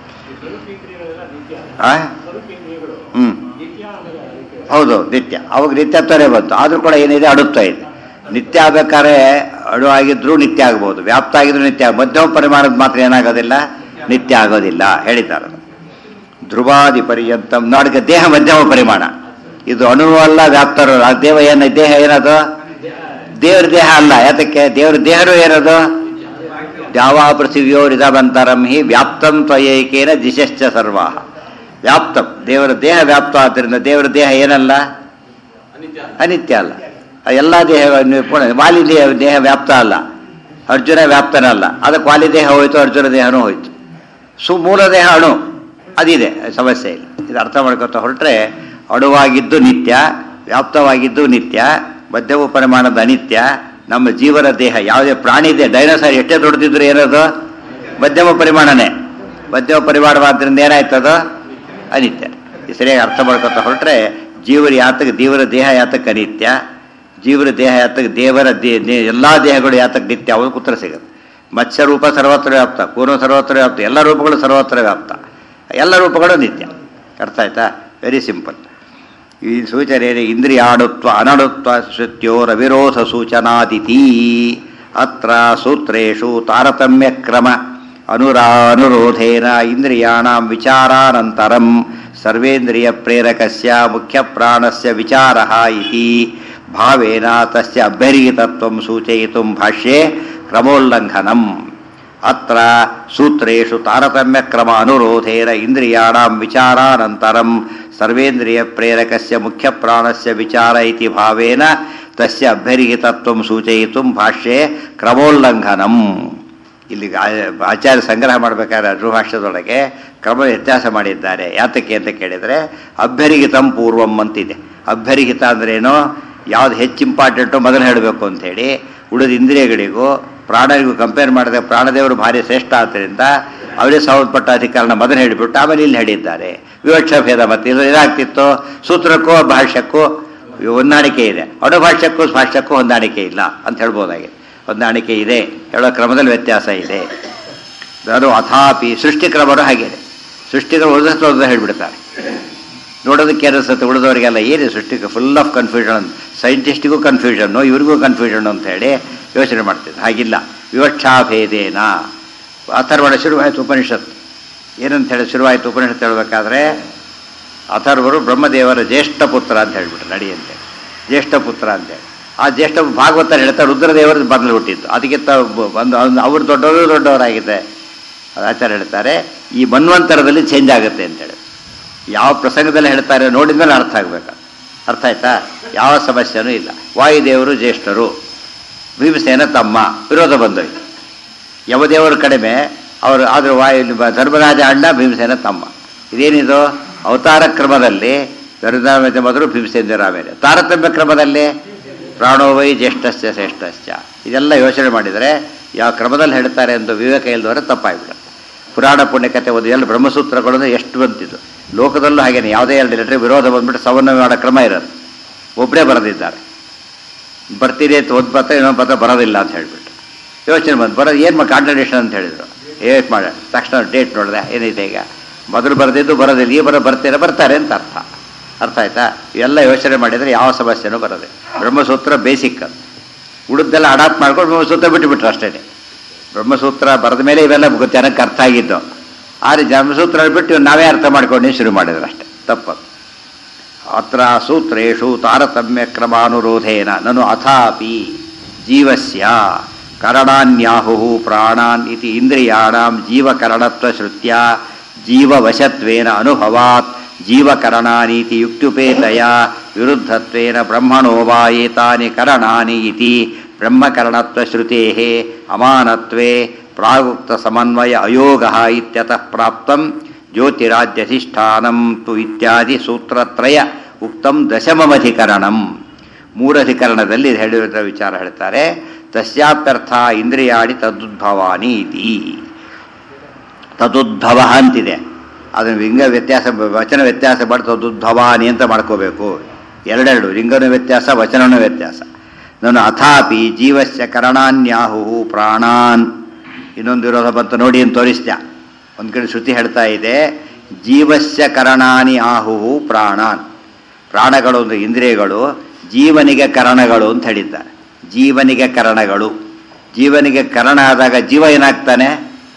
ಆ ಹ್ಮ್ ಹೌದು ನಿತ್ಯ ಅವಾಗ ನಿತ್ಯತ್ವನೇ ಬಂತು ಆದ್ರೂ ಕೂಡ ಏನಿದೆ ಅಡುತ್ವ ಇದೆ ನಿತ್ಯ ಆಗ್ಬೇಕಾದ್ರೆ ಅಡು ಆಗಿದ್ರು ನಿತ್ಯ ಆಗ್ಬೋದು ವ್ಯಾಪ್ತ ಆಗಿದ್ರು ನಿತ್ಯ ಆಗ್- ಮಧ್ಯಮ ಪರಿಮಾಣದ ಮಾತ್ರ ಏನಾಗೋದಿಲ್ಲ ನಿತ್ಯ ಆಗೋದಿಲ್ಲ ಹೇಳಿದ್ದಾರೆ ಧ್ರುವಾದಿ ಪರ್ಯಂತಂ ನಾಡಿಗೆ ದೇಹ ಮಧ್ಯಮ ಪರಿಮಾಣ ಇದು ಅಣು ಅಲ್ಲ ವ್ಯಾಪ್ತರು ಆ ದೇವ ಏನ ದೇಹ ಏನದು ದೇವ್ರ ದೇಹ ಅಲ್ಲ ಯಾತಕ್ಕೆ ದೇವ್ರ ದೇಹರು ಏನದು ಯಾವ ಪೃಥಿವ್ಯೋರಿದವಂತರಂ ಹಿ ವ್ಯಾಪ್ತಂ ತ್ವಯೈಕೇನ ದಿಶಶ್ಚ ಸರ್ವಾಹ ವ್ಯಾಪ್ತಂ ದೇವರ ದೇಹ ವ್ಯಾಪ್ತ ಆದ್ದರಿಂದ ದೇವರ ದೇಹ ಏನಲ್ಲ ಅನಿತ್ಯ ಅಲ್ಲ ಆ ಎಲ್ಲ ದೇಹವನ್ನು ಪುನಃ ವಾಲಿ ದೇಹ ದೇಹ ವ್ಯಾಪ್ತ ಅಲ್ಲ ಅರ್ಜುನ ವ್ಯಾಪ್ತನಲ್ಲ ಅದಕ್ಕೆ ವಾಲಿ ದೇಹ ಹೋಯ್ತು ಅರ್ಜುನ ದೇಹನೂ ಹೋಯ್ತು ಸು ಮೂಲ ದೇಹ ಅಣು ಅದಿದೆ ಸಮಸ್ಯೆ ಇಲ್ಲ ಇದು ಅರ್ಥ ಮಾಡ್ಕೊತಾ ಹೊರಟ್ರೆ ಅಣುವಾಗಿದ್ದು ನಿತ್ಯ ವ್ಯಾಪ್ತವಾಗಿದ್ದು ನಿತ್ಯ ಮಧ್ಯಮ ಪರಿಮಾಣದ ಅನಿತ್ಯ ನಮ್ಮ ಜೀವನ ದೇಹ ಯಾವುದೇ ಪ್ರಾಣಿ ಇದೆ ಡೈನೋಸಾರ್ ಎಷ್ಟೇ ದೊಡ್ಡದಿದ್ರು ಏನದು ಮಧ್ಯಮ ಪರಿಮಾಣನೇ ಮಧ್ಯಮ ಪರಿಮಾಣವಾದ್ರಿಂದ ಏನಾಯ್ತದು ಅನಿತ್ಯ ಈ ಸರಿಯಾಗಿ ಅರ್ಥ ಮಾಡ್ಕೊತಾ ಹೊರಟ್ರೆ ಜೀವರ ಯಾತಕ ದೇವರ ದೇಹ ಯಾತಕ ಅನಿತ್ಯ ಜೀವರ ದೇಹ ಯಾತಕ ದೇವರ ದೇ ದೇ- ಎಲ್ಲಾ ದೇಹಗಳು ಯಾತಕ ನಿತ್ಯ ಅವಕ್ಕೆ ಉತ್ತರ ಸಿಗುತ್ತೆ ಮತ್ಸ್ಯ ರೂಪ ಸರ್ವತ್ರ ವ್ಯಾಪ್ತ ಪೂರ್ವ ಸರ್ವತ್ರ ವ್ಯಾಪ್ತ ಎಲ್ಲ ರೂಪಗಳು ಸರ್ವತ್ರ ವ್ಯಾಪ್ತ ಎಲ್ಲ ರೂಪಗಳು ನಿತ್ಯ ಅರ್ಥ ಆಯ್ತಾ ವೆರಿ ಸಿಂಪಲ್ ಈ ಸೂಚನೆ ಏನು? ಇಂದ್ರಿಯಾಡುತ್ವ ಅನಡುತ್ವ ಶ್ರುತ್ಯೋರ ವಿರೋಧ ಸೂಚನಾದಿತಿ ಅತ್ರ ಸೂತ್ರೇಷು ತಾರತಮ್ಯ ಕ್ರಮ ಅನುರಾ ಅನುರೋಧೇನ ಇಂದ್ರಿಯಾಣಾಂ ವಿಚಾರಾನಂತರಂ ಸರ್ವೇಂದ್ರಿಯ ಪ್ರೇರಕಸ್ಯ ಮುಖ್ಯ ಪ್ರಾಣಸ್ಯ ವಿಚಾರ ಇತಿ ಭಾವೇನ ತಸ್ಯ ಅಭ್ಯರಿತತ್ವಂ ಸೂಚಯಿತುಂ ಭಾಷ್ಯೆ ಕ್ರಮೋಲ್ಲಂಘನಂ ಅತ್ರ ಸೂತ್ರೇಷು ತಾರತಮ್ಯ ಕ್ರಮ ಅನುರೋಧೇನ ಇಂದ್ರಿಯಾಣಾಂ ವಿಚಾರಾನಂತರಂ ಸರ್ವೇಂದ್ರಿಯ ಪ್ರೇರಕಸ್ಯ ಮುಖ್ಯ ಪ್ರಾಣಸ್ಯ ವಿಚಾರ ಇತಿ ಭಾವೇನ ತಸ್ಯ ಅಭ್ಯರಿಹಿತತ್ವಂ ಸೂಚಯಿತುಂ ಭಾಷ್ಯೆ ಕ್ರಮೋಲ್ಲಂಘನಂ ಇಲ್ಲಿ ಆ- ಆಚಾರ್ಯ ಸಂಗ್ರಹ ಮಾಡಬೇಕಾದ್ರೆ ಅಜುಭಾಷ್ಯದೊಳಗೆ ಕ್ರಮ ವ್ಯತ್ಯಾಸ ಮಾಡಿದ್ದಾರೆ ಯಾತಕ್ಕೆ ಅಂತ ಕೇಳಿದರೆ ಅಭ್ಯರಿಹಿತಂ ಪೂರ್ವಂ ಅಂತಿದೆ ಅಭ್ಯರಿಹಿತ ಅಂದ್ರೇನು ಯಾವ್ದು ಹೆಚ್ಚು ಇಂಪಾರ್ಟೆಂಟು ಮೊದಲು ಹೇಳಬೇಕು ಅಂಥೇಳಿ ಉಳಿದ ಇಂದ್ರಿಯಗಳಿಗೂ ಪ್ರಾಣರಿಗೂ ಕಂಪೇರ್ ಮಾಡಿದಾಗ ಪ್ರಾಣದೇವರು ಭಾರಿ ಶ್ರೇಷ್ಠ ಆದ್ದರಿಂದ ಅವರೇ ಸಂಬಂಧಪಟ್ಟ ಅಧಿಕಾರನ ಮೊದಲು ಹೇಳಿಬಿಟ್ಟು ಆಮೇಲೆ ಇಲ್ಲಿ ಹೇಳಿದ್ದಾರೆ ವಿವಕ್ಷ ಭೇದ ಮತ್ತೆ ಇದು ಏನಾಗ್ತಿತ್ತು ಸೂತ್ರಕ್ಕೂ ಭಾಷ್ಯಕ್ಕೂ ಹೊಂದಾಣಿಕೆ ಇದೆ ಅಣುಭಾಷ್ಯಕ್ಕೂ ಭಾಷ್ಯಕ್ಕೂ ಹೊಂದಾಣಿಕೆ ಇಲ್ಲ ಅಂತ ಹೇಳ್ಬೋದಾಗಿದೆ ಹೊಂದಾಣಿಕೆ ಇದೆ ಹೇಳೋ ಕ್ರಮದಲ್ಲಿ ವ್ಯತ್ಯಾಸ ಇದೆ ಅದು ಅಥಾಪಿ ಸೃಷ್ಟಿಕ್ರಮರು ಹಾಗೇನೆ ಸೃಷ್ಟಿಕ್ರಮ ಉಳಿದಷ್ಟು ಉಳಿದ ಹೇಳ್ಬಿಡ್ತಾರೆ ನೋಡೋದಕ್ಕೆ ಅನಿಸುತ್ತೆ ಉಳಿದವರಿಗೆಲ್ಲ ಏನು ಸೃಷ್ಟಿ ಫುಲ್ ಆಫ್ ಕನ್ಫ್ಯೂಷನ್ ಸೈಂಟಿಸ್ಟಿಗೂ ಕನ್ಫ್ಯೂಷನ್ನು ಇವ್ರಿಗೂ ಕನ್ಫ್ಯೂಷನ್ ಅಂತ ಹೇಳಿ ಯೋಚನೆ ಮಾಡ್ತಿದ್ದೆ ಹಾಗಿಲ್ಲ ವಿವಕ್ಷಾಭೇದೇನ ಅಥರ್ವಣ ಶುರುವಾಯಿತು ಉಪನಿಷತ್ ಏನಂತ ಹೇಳಿ ಶುರುವಾಯಿತು ಉಪನಿಷತ್ ಹೇಳಬೇಕಾದ್ರೆ ಅಥರ್ವರು ಬ್ರಹ್ಮದೇವರ ಜ್ಯೇಷ್ಠ ಪುತ್ರ ಅಂತ ಹೇಳ್ಬಿಟ್ರು ನಡಿಯಂತೆ ಜ್ಯೇಷ್ಠ ಪುತ್ರ ಅಂತೇಳಿ ಆ ಜ್ಯೇಷ್ಠ ಭಾಗವತರು ಹೇಳ್ತಾರೆ ರುದ್ರದೇವರು ಬದಲು ಹುಟ್ಟಿದ್ದು ಅದಕ್ಕಿಂತ ಬ- ಒಂದು ಒಂದು ಅವ್ರು ದೊಡ್ಡವರು ದೊಡ್ಡವರಾಗಿದೆ ಅದು ಆಚಾರ್ಯ ಹೇಳ್ತಾರೆ ಈ ಮನ್ವಂತರದಲ್ಲಿ ಚೇಂಜ್ ಆಗುತ್ತೆ ಅಂತೇಳಿ ಯಾವ ಪ್ರಸಂಗದಲ್ಲಿ ಹೇಳ್ತಾರೆ ನೋಡಿದ ಮೇಲೆ ಅರ್ಥ ಆಗಬೇಕು ಅರ್ಥ ಆಯ್ತಾ ಯಾವ ಸಮಸ್ಯೆನೂ ಇಲ್ಲ ವಾಯುದೇವರು ಜ್ಯೇಷ್ಠರು ಭೀಮಸೇನ ತಮ್ಮ ವಿರೋಧ ಬಂದೋಯ್ತು ಯಮದೇವರು ಕಡಿಮೆ ಅವರು ಆದರೂ ವಾಯು ಇಲ್ಲಿ ಬ- ಧರ್ಮರಾಜ ಅಣ್ಣ ಭೀಮಸೇನ ತಮ್ಮ ಇದೇನಿದು ಅವತಾರ ಕ್ರಮದಲ್ಲಿ ಧರ್ಮರಾಜ ಮೊದಲು ಭೀಮಸೇನ ರಾಮೇನೆ ತಾರತಮ್ಯ ಕ್ರಮದಲ್ಲಿ ಪ್ರಾಣೋವೈ ಜ್ಯೇಷ್ಠಸ್ಯ ಶ್ರೇಷ್ಠಸ್ಯ ಇದೆಲ್ಲ ಯೋಚನೆ ಮಾಡಿದರೆ ಯಾವ ಕ್ರಮದಲ್ಲಿ ಹೇಳ್ತಾರೆ ಎಂದು ವಿವೇಕ ಇಲ್ಲದವರೆ ತಪ್ಪಾಗ್ಬಿಡುತ್ತೆ ಪುರಾಣ ಪುಣ್ಯಕಥೆ ಓದಿ ಎಲ್ಲ ಬ್ರಹ್ಮಸೂತ್ರಗಳನ್ನು ಎಷ್ಟು ಬಂತಿದ್ದು ಲೋಕದಲ್ಲೂ ಹಾಗೇನೆ ಯಾವುದೇ ಎರಡು ಲೆಟ್ರ್ ವಿರೋಧ ಬಂದ್ಬಿಟ್ಟು ಸಮನ್ವಯ ಮಾಡೋ ಕ್ರಮ ಇರೋದು ಒಬ್ಬರೇ ಬರೆದಿದ್ದಾರೆ ಬರ್ತೀನಿ ಅಂತ ಒಂದು ಪತ್ರ ಇನ್ನೊಂದು ಪತ್ರ ಬರೋದಿಲ್ಲ ಅಂತ ಹೇಳ್ಬಿಟ್ಟು ಯೋಚನೆ ಬಂದು ಬರೋದು ಏನು ಕಾಂಟ್ರಡಿಕ್ಷನ್ ಅಂತ ಹೇಳಿದರು ಏಟ್ ಮಾಡ ತಕ್ಷಣ ಡೇಟ್ ನೋಡಿದೆ ಏನಿದೆ ಈಗ ಮೊದಲು ಬರೆದಿದ್ದು ಬರೋದಿಲ್ಲ ಈ ಬರೋ ಬರ್ತೀರ ಬರ್ತಾರೆ ಅಂತ ಅರ್ಥ ಅರ್ಥ ಆಯ್ತಾ ಇವೆಲ್ಲ ಯೋಚನೆ ಮಾಡಿದರೆ ಯಾವ ಸಮಸ್ಯೆನೂ ಬರೋದೆ ಬ್ರಹ್ಮಸೂತ್ರ ಬೇಸಿಕ್ ಅದು ಉಳಿದೆಲ್ಲ ಅಡಾಪ್ಟ್ ಮಾಡ್ಕೊಂಡು ಬ್ರಹ್ಮಸೂತ್ರ ಬಿಟ್ಟುಬಿಟ್ರು ಅಷ್ಟೇ ಬ್ರಹ್ಮಸೂತ್ರ ಬರೆದ ಮೇಲೆ ಇವೆಲ್ಲ ಜನಕ್ಕೆ ಅರ್ಥ ಆಗಿದ್ದು ಆದರೆ ಬ್ರಹ್ಮಸೂತ್ರ ಬಿಟ್ಟು ಇವ್ನು ನಾವೇ ಅರ್ಥ ಮಾಡ್ಕೊಂಡು ಶುರು ಮಾಡಿದ್ರು ಅಷ್ಟೇ ತಪ್ಪದು ಅತ್ರ ಸೂತ್ರೇಷು ತಾರತಮ್ಯ ಕ್ರಮಾನುರೋಧೇನ ನನು ಅಥಾಪಿ ಜೀವಸ್ಯ ಕರಣಾನ್ಯಾಹು ಪ್ರಾಣಾನ್ ಇತಿ ಇಂದ್ರಿಯಾಣಾಂ ಜೀವಕರಣತ್ವಶ್ರುತ್ಯ ಜೀವವಶತ್ವೇನ ಅನುಭವಾತ್ ಜೀವಕರಣಾನೀತಿ ಯುಕ್ತ್ಯುಪೇತಯ ವಿರುದ್ಧತ್ವೇನ ಬ್ರಹ್ಮಣೋ ವಾ ಏತಾನಿ ಕರಣಾನಿ ಇತಿ ಬ್ರಹ್ಮಕರಣತ್ವಶ್ರುತೇ ಅಮಾನತ್ವೇ ಪ್ರಾಗುಕ್ತ ಸಮನ್ವಯ ಅಯೋಗ ಇತ್ಯತಃ ಪ್ರಾಪ್ತಂ ಜ್ಯೋತಿರಾಜ್ಯಧಿಷ್ಠಾನಂ ತು ಇತ್ಯಾದಿ ಸೂತ್ರತ್ರಯ ಉಕ್ತಂ ದಶಮಧಿಕರಣಂ ಮೂರಧಿಕರಣದಲ್ಲಿ ಹೇಳಿದ ವಿಚಾರ ಹೇಳ್ತಾರೆ ತಸ್ಯಾಪ್ಯರ್ಥ ಇಂದ್ರಿಯಾಣಿ ತದುದ್ಭವಾನಿ ಇತಿ ತದುದ್ಭವ ಅಂತಿದೆ ಅದನ್ನು ಲಿಂಗ ವ್ಯತ್ಯಾಸ ವಚನ ವ್ಯತ್ಯಾಸ ಮಾಡಿ ತದುದ್ಭವಾನಿ ಅಂತ ಮಾಡ್ಕೋಬೇಕು ಎರಡೆರಡು ಲಿಂಗನೂ ವ್ಯತ್ಯಾಸ ವಚನನೂ ವ್ಯತ್ಯಾಸ ನಾನು ಅಥಾಪಿ ಜೀವಸ್ಯ ಕರಣಾನ್ಯಾಹು ಪ್ರಾಣಾನ್ ಇನ್ನೊಂದು ವಿರೋಧ ಬಂತು ನೋಡಿ ಅಂತ ತೋರಿಸ್ತ್ಯ ಒಂದು ಕಡೆ ಶ್ರುತಿ ಹೇಳ್ತಾ ಇದೆ ಜೀವಸ್ಯ ಕರಣಾನಿ ಆಹುಹು ಪ್ರಾಣಾನ್ ಪ್ರಾಣಗಳು ಒಂದು ಇಂದ್ರಿಯಗಳು ಜೀವನಿಗೆ ಕರಣಗಳು ಅಂತ ಹೇಳಿದ್ದಾರೆ ಜೀವನಿಗೆ ಕರಣಗಳು ಜೀವನಿಗೆ ಕರಣ ಆದಾಗ ಜೀವ ಏನಾಗ್ತಾನೆ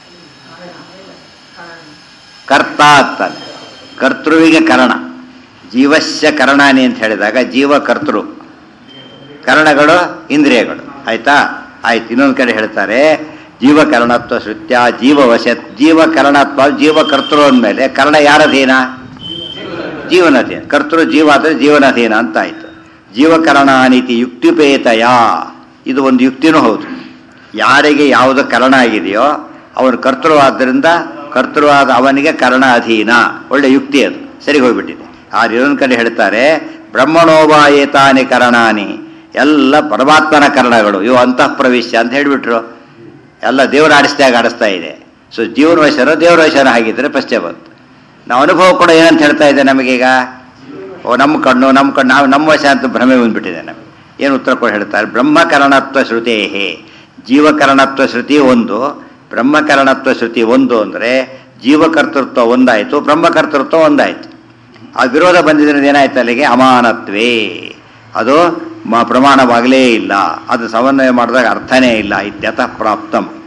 ಕರ್ತ ಆಗ್ತಾನೆ ಕರ್ತೃವಿಗೆ ಕರಣ ಜೀವಸ್ಯ ಕರಣಾನಿ ಅಂತ ಹೇಳಿದಾಗ ಜೀವ ಕರ್ತೃ ಕರಣಗಳು ಇಂದ್ರಿಯಗಳು ಆಯ್ತಾ ಆಯ್ತು ಇನ್ನೊಂದು ಕಡೆ ಹೇಳ್ತಾರೆ ಜೀವಕರಣತ್ವ ಶ್ರುತ್ಯ ಜೀವವಶ ಜೀವಕರಣತ್ವ ಜೀವಕರ್ತೃ ಅಂದಮೇಲೆ ಕರ್ಣ ಯಾರಧೀನ ಜೀವನಧೀನ ಕರ್ತೃ ಜೀವ ಆದರೆ ಜೀವನಧೀನ ಅಂತ ಆಯ್ತು ಜೀವಕರಣಾನೀತಿ ಯುಕ್ತಿಪೇತಯ ಇದು ಒಂದು ಯುಕ್ತಿನೂ ಹೌದು ಯಾರಿಗೆ ಯಾವುದು ಕರಣ ಆಗಿದೆಯೋ ಅವನು ಕರ್ತೃ ಆದ್ದರಿಂದ ಕರ್ತೃವಾದ ಅವನಿಗೆ ಕರ್ಣ ಅಧೀನ ಒಳ್ಳೆ ಯುಕ್ತಿ ಅದು ಸರಿ ಹೋಗ್ಬಿಟ್ಟಿದೆ ಆದ್ರೆ ಇನ್ನೊಂದು ಕಡೆ ಹೇಳ್ತಾರೆ ಬ್ರಹ್ಮಣೋಬಾಯೇತಾನಿ ಕರಣಾನಿ ಎಲ್ಲ ಪರಮಾತ್ಮನ ಕರಣಗಳು ಇವು ಅಂತಃ ಪ್ರವೇಶ ಅಂತ ಹೇಳಿಬಿಟ್ರು ಎಲ್ಲ ದೇವರು ಆಡಿಸ್ದಾಗ ಆಡಿಸ್ತಾ ಇದೆ ಸೊ ಜೀವನ ವಶನ ದೇವರ ವಶನ ಆಗಿದ್ರೆ ಪ್ರಶ್ನೆ ಬಂತು ನಾವು ಅನುಭವ ಕೂಡ ಏನಂತ ಹೇಳ್ತಾ ಇದೆ ನಮಗೀಗ ಓ ನಮ್ಮ ಕಣ್ಣು ನಮ್ಮ ಕಣ್ಣು ನಾವು ನಮ್ಮ ವಶ ಅಂತ ಭ್ರಮೆ ಬಂದ್ಬಿಟ್ಟಿದೆ ನಮಗೆ ಏನು ಉತ್ತರ ಕೂಡ ಹೇಳ್ತಾರೆ ಬ್ರಹ್ಮಕರಣತ್ವ ಶ್ರುತೇಹೇ ಜೀವಕರಣತ್ವ ಶ್ರುತಿ ಒಂದು ಬ್ರಹ್ಮಕರಣತ್ವ ಶ್ರುತಿ ಒಂದು ಅಂದರೆ ಜೀವಕರ್ತೃತ್ವ ಒಂದಾಯಿತು ಬ್ರಹ್ಮಕರ್ತೃತ್ವ ಒಂದಾಯಿತು ಆ ವಿರೋಧ ಬಂದಿದ್ದರಿಂದ ಏನಾಯ್ತು ಅಲ್ಲಿಗೆ ಅಮಾನತ್ವೇ ಅದು ಮ ಪ್ರಮಾಣವಾಗಲೇ ಇಲ್ಲ ಅದು ಸಮನ್ವಯ ಮಾಡಿದಾಗ ಅರ್ಥನೇ ಇಲ್ಲ ಇತ್ಯತಃ ಪ್ರಾಪ್ತಂ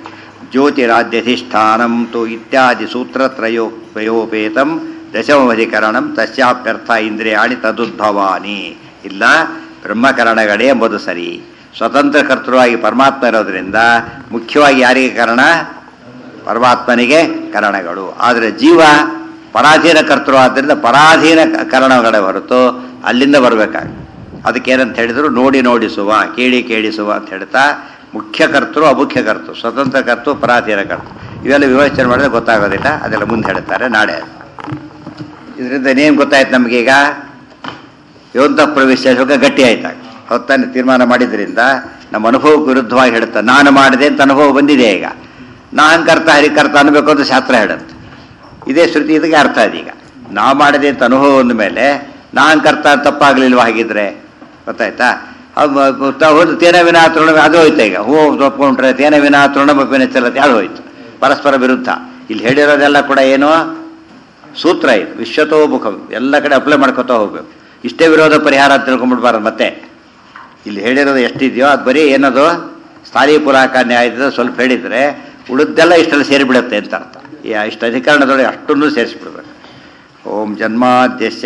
ಜ್ಯೋತಿರಾದ್ಯಧಿಷ್ಠಾನಂ ತು ಇತ್ಯಾದಿ ಸೂತ್ರತ್ರಯೋ ಪ್ರಯೋಪೇತಂ ದಶಮಧಿಕರಣಂ ತಸ್ಯಾಪ್ಯರ್ಥ ಇಂದ್ರಿಯಾಣಿ ತದುದ್ಭವಾನಿ ಇಲ್ಲ ಬ್ರಹ್ಮಕರಣಗಳೇ ಎಂಬುದು ಸರಿ ಸ್ವತಂತ್ರ ಕರ್ತೃವಾಗಿ ಪರಮಾತ್ಮ ಇರೋದ್ರಿಂದ ಮುಖ್ಯವಾಗಿ ಯಾರಿಗೆ ಕಾರಣ ಪರಮಾತ್ಮನಿಗೆ ಕರಣಗಳು ಆದರೆ ಜೀವ ಪರಾಧೀನ ಕರ್ತೃ ಆದ್ದರಿಂದ ಪರಾಧೀನ ಕ- ಕರಣಗಳೇ ಹೊರತು ಅಲ್ಲಿಂದ ಬರಬೇಕಾಗ ಅದಕ್ಕೇನಂತ ಹೇಳಿದ್ರು ನೋಡಿ ನೋಡಿಸುವ ಕೇಳಿ ಕೇಳಿಸುವ ಅಂತ ಹೇಳ್ತಾ ಮುಖ್ಯ ಕರ್ತೃ ಅಮುಖ್ಯ ಕರ್ತೃ ಸ್ವತಂತ್ರ ಕರ್ತೃ ಪರಾಧೀನ ಕರ್ತೃ ಇವೆಲ್ಲ ವಿವೇಚನೆ ಮಾಡಿದ್ರೆ ಗೊತ್ತಾಗೋದಿಲ್ಲ ಅದೆಲ್ಲ ಮುಂದೆ ಹೇಳ್ತಾರೆ ನಾಳೆ ಇದರಿಂದ ಏನೇನು ಗೊತ್ತಾಯ್ತು ನಮಗೀಗ ಯೋಂತ ಪ್ರವೇಶ ಗಟ್ಟಿ ಆಯ್ತಾಗ ಹೊತ್ತಾನೆ ತೀರ್ಮಾನ ಮಾಡಿದ್ರಿಂದ ನಮ್ಮ ಅನುಭವಕ್ಕೆ ವಿರುದ್ಧವಾಗಿ ಹೇಳುತ್ತೆ ನಾನು ಮಾಡಿದೆ ಅಂತ ಅನುಭವ ಬಂದಿದೆ ಈಗ ನಾನು ಕರ್ತ ಹರಿಕರ್ತ ಅನ್ಬೇಕು ಅಂತ ಶಾಸ್ತ್ರ ಹೇಳುತ್ತೆ ಇದೇ ಶ್ರುತಿ ಇದಕ್ಕೆ ಅರ್ಥ ಇದೀಗ ನಾ ಮಾಡಿದೆ ಅಂತ ಅನುಭವ ಅಂದ ಮೇಲೆ ನಾನು ಕರ್ತ ತಪ್ಪಾಗ್ಲಿಲ್ವ ಹಾಗಿದ್ರೆ ಗೊತ್ತಾಯ್ತಾ ಹೋದ ತೇನ ವಿನಾ ತೃಣ ಅದು ಹೋಯ್ತು ಈಗ ಹೂ ಒಪ್ಕೊಂಡ್ರೆ ತೇನ ವಿನಾ ತೃಣಮಪಿನ ಚಲತೆ ಅದು ಹೋಯ್ತು ಪರಸ್ಪರ ವಿರುದ್ಧ ಇಲ್ಲಿ ಹೇಳಿರೋದೆಲ್ಲ ಕೂಡ ಏನು ಸೂತ್ರ ಇದು ವಿಶ್ವತೋ ಮುಖ ಎಲ್ಲ ಕಡೆ ಅಪ್ಲೈ ಮಾಡ್ಕೊತಾ ಹೋಗ್ಬೇಕು ಇಷ್ಟೇ ವಿರೋಧ ಪರಿಹಾರ ಅಂತ ತಿಳ್ಕೊಂಡ್ಬಿಡ್ಬಾರ್ದು ಮತ್ತೆ ಇಲ್ಲಿ ಹೇಳಿರೋದು ಎಷ್ಟಿದೆಯೋ ಅದು ಬರೀ ಏನದು ಸ್ಥಾಯಿ ಪುರಾಕ ನ್ಯಾಯದ ಸ್ವಲ್ಪ ಹೇಳಿದರೆ ಉಳಿದೆಲ್ಲ ಇಷ್ಟೆಲ್ಲ ಸೇರಿಬಿಡುತ್ತೆ ಅಂತ ಅರ್ಥ ಈ ಇಷ್ಟು ಅಧಿಕರಣದೊಳಗೆ ಅಷ್ಟನ್ನು ಸೇರಿಸ್ಬಿಡ್ಬೇಕು ಓಂ ಜನ್ಮಾದ್ಯಸ್ಯ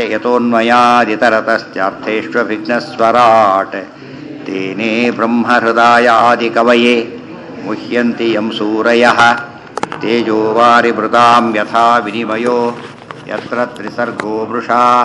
ಯಥೋನ್ಮಯಾದಿತರತಶ್ಚಾರ್ಥೇಷ್ವಿಘ್ನಸ್ವರಾಟ್ ತೇನೇ ಬ್ರಹ್ಮಹೃದಯಾದಿ ಕವಯೇ ಮುಹ್ಯಂತಿ ಯಂ ಸೂರಯಃ ತೇಜೋವಾರಿ ಮೃತಾಂ ಯಥಾ ವಿನಿಮಯೋ ಯತ್ರ ತ್ರಿಸರ್ಗೋ ಮೃಷಾ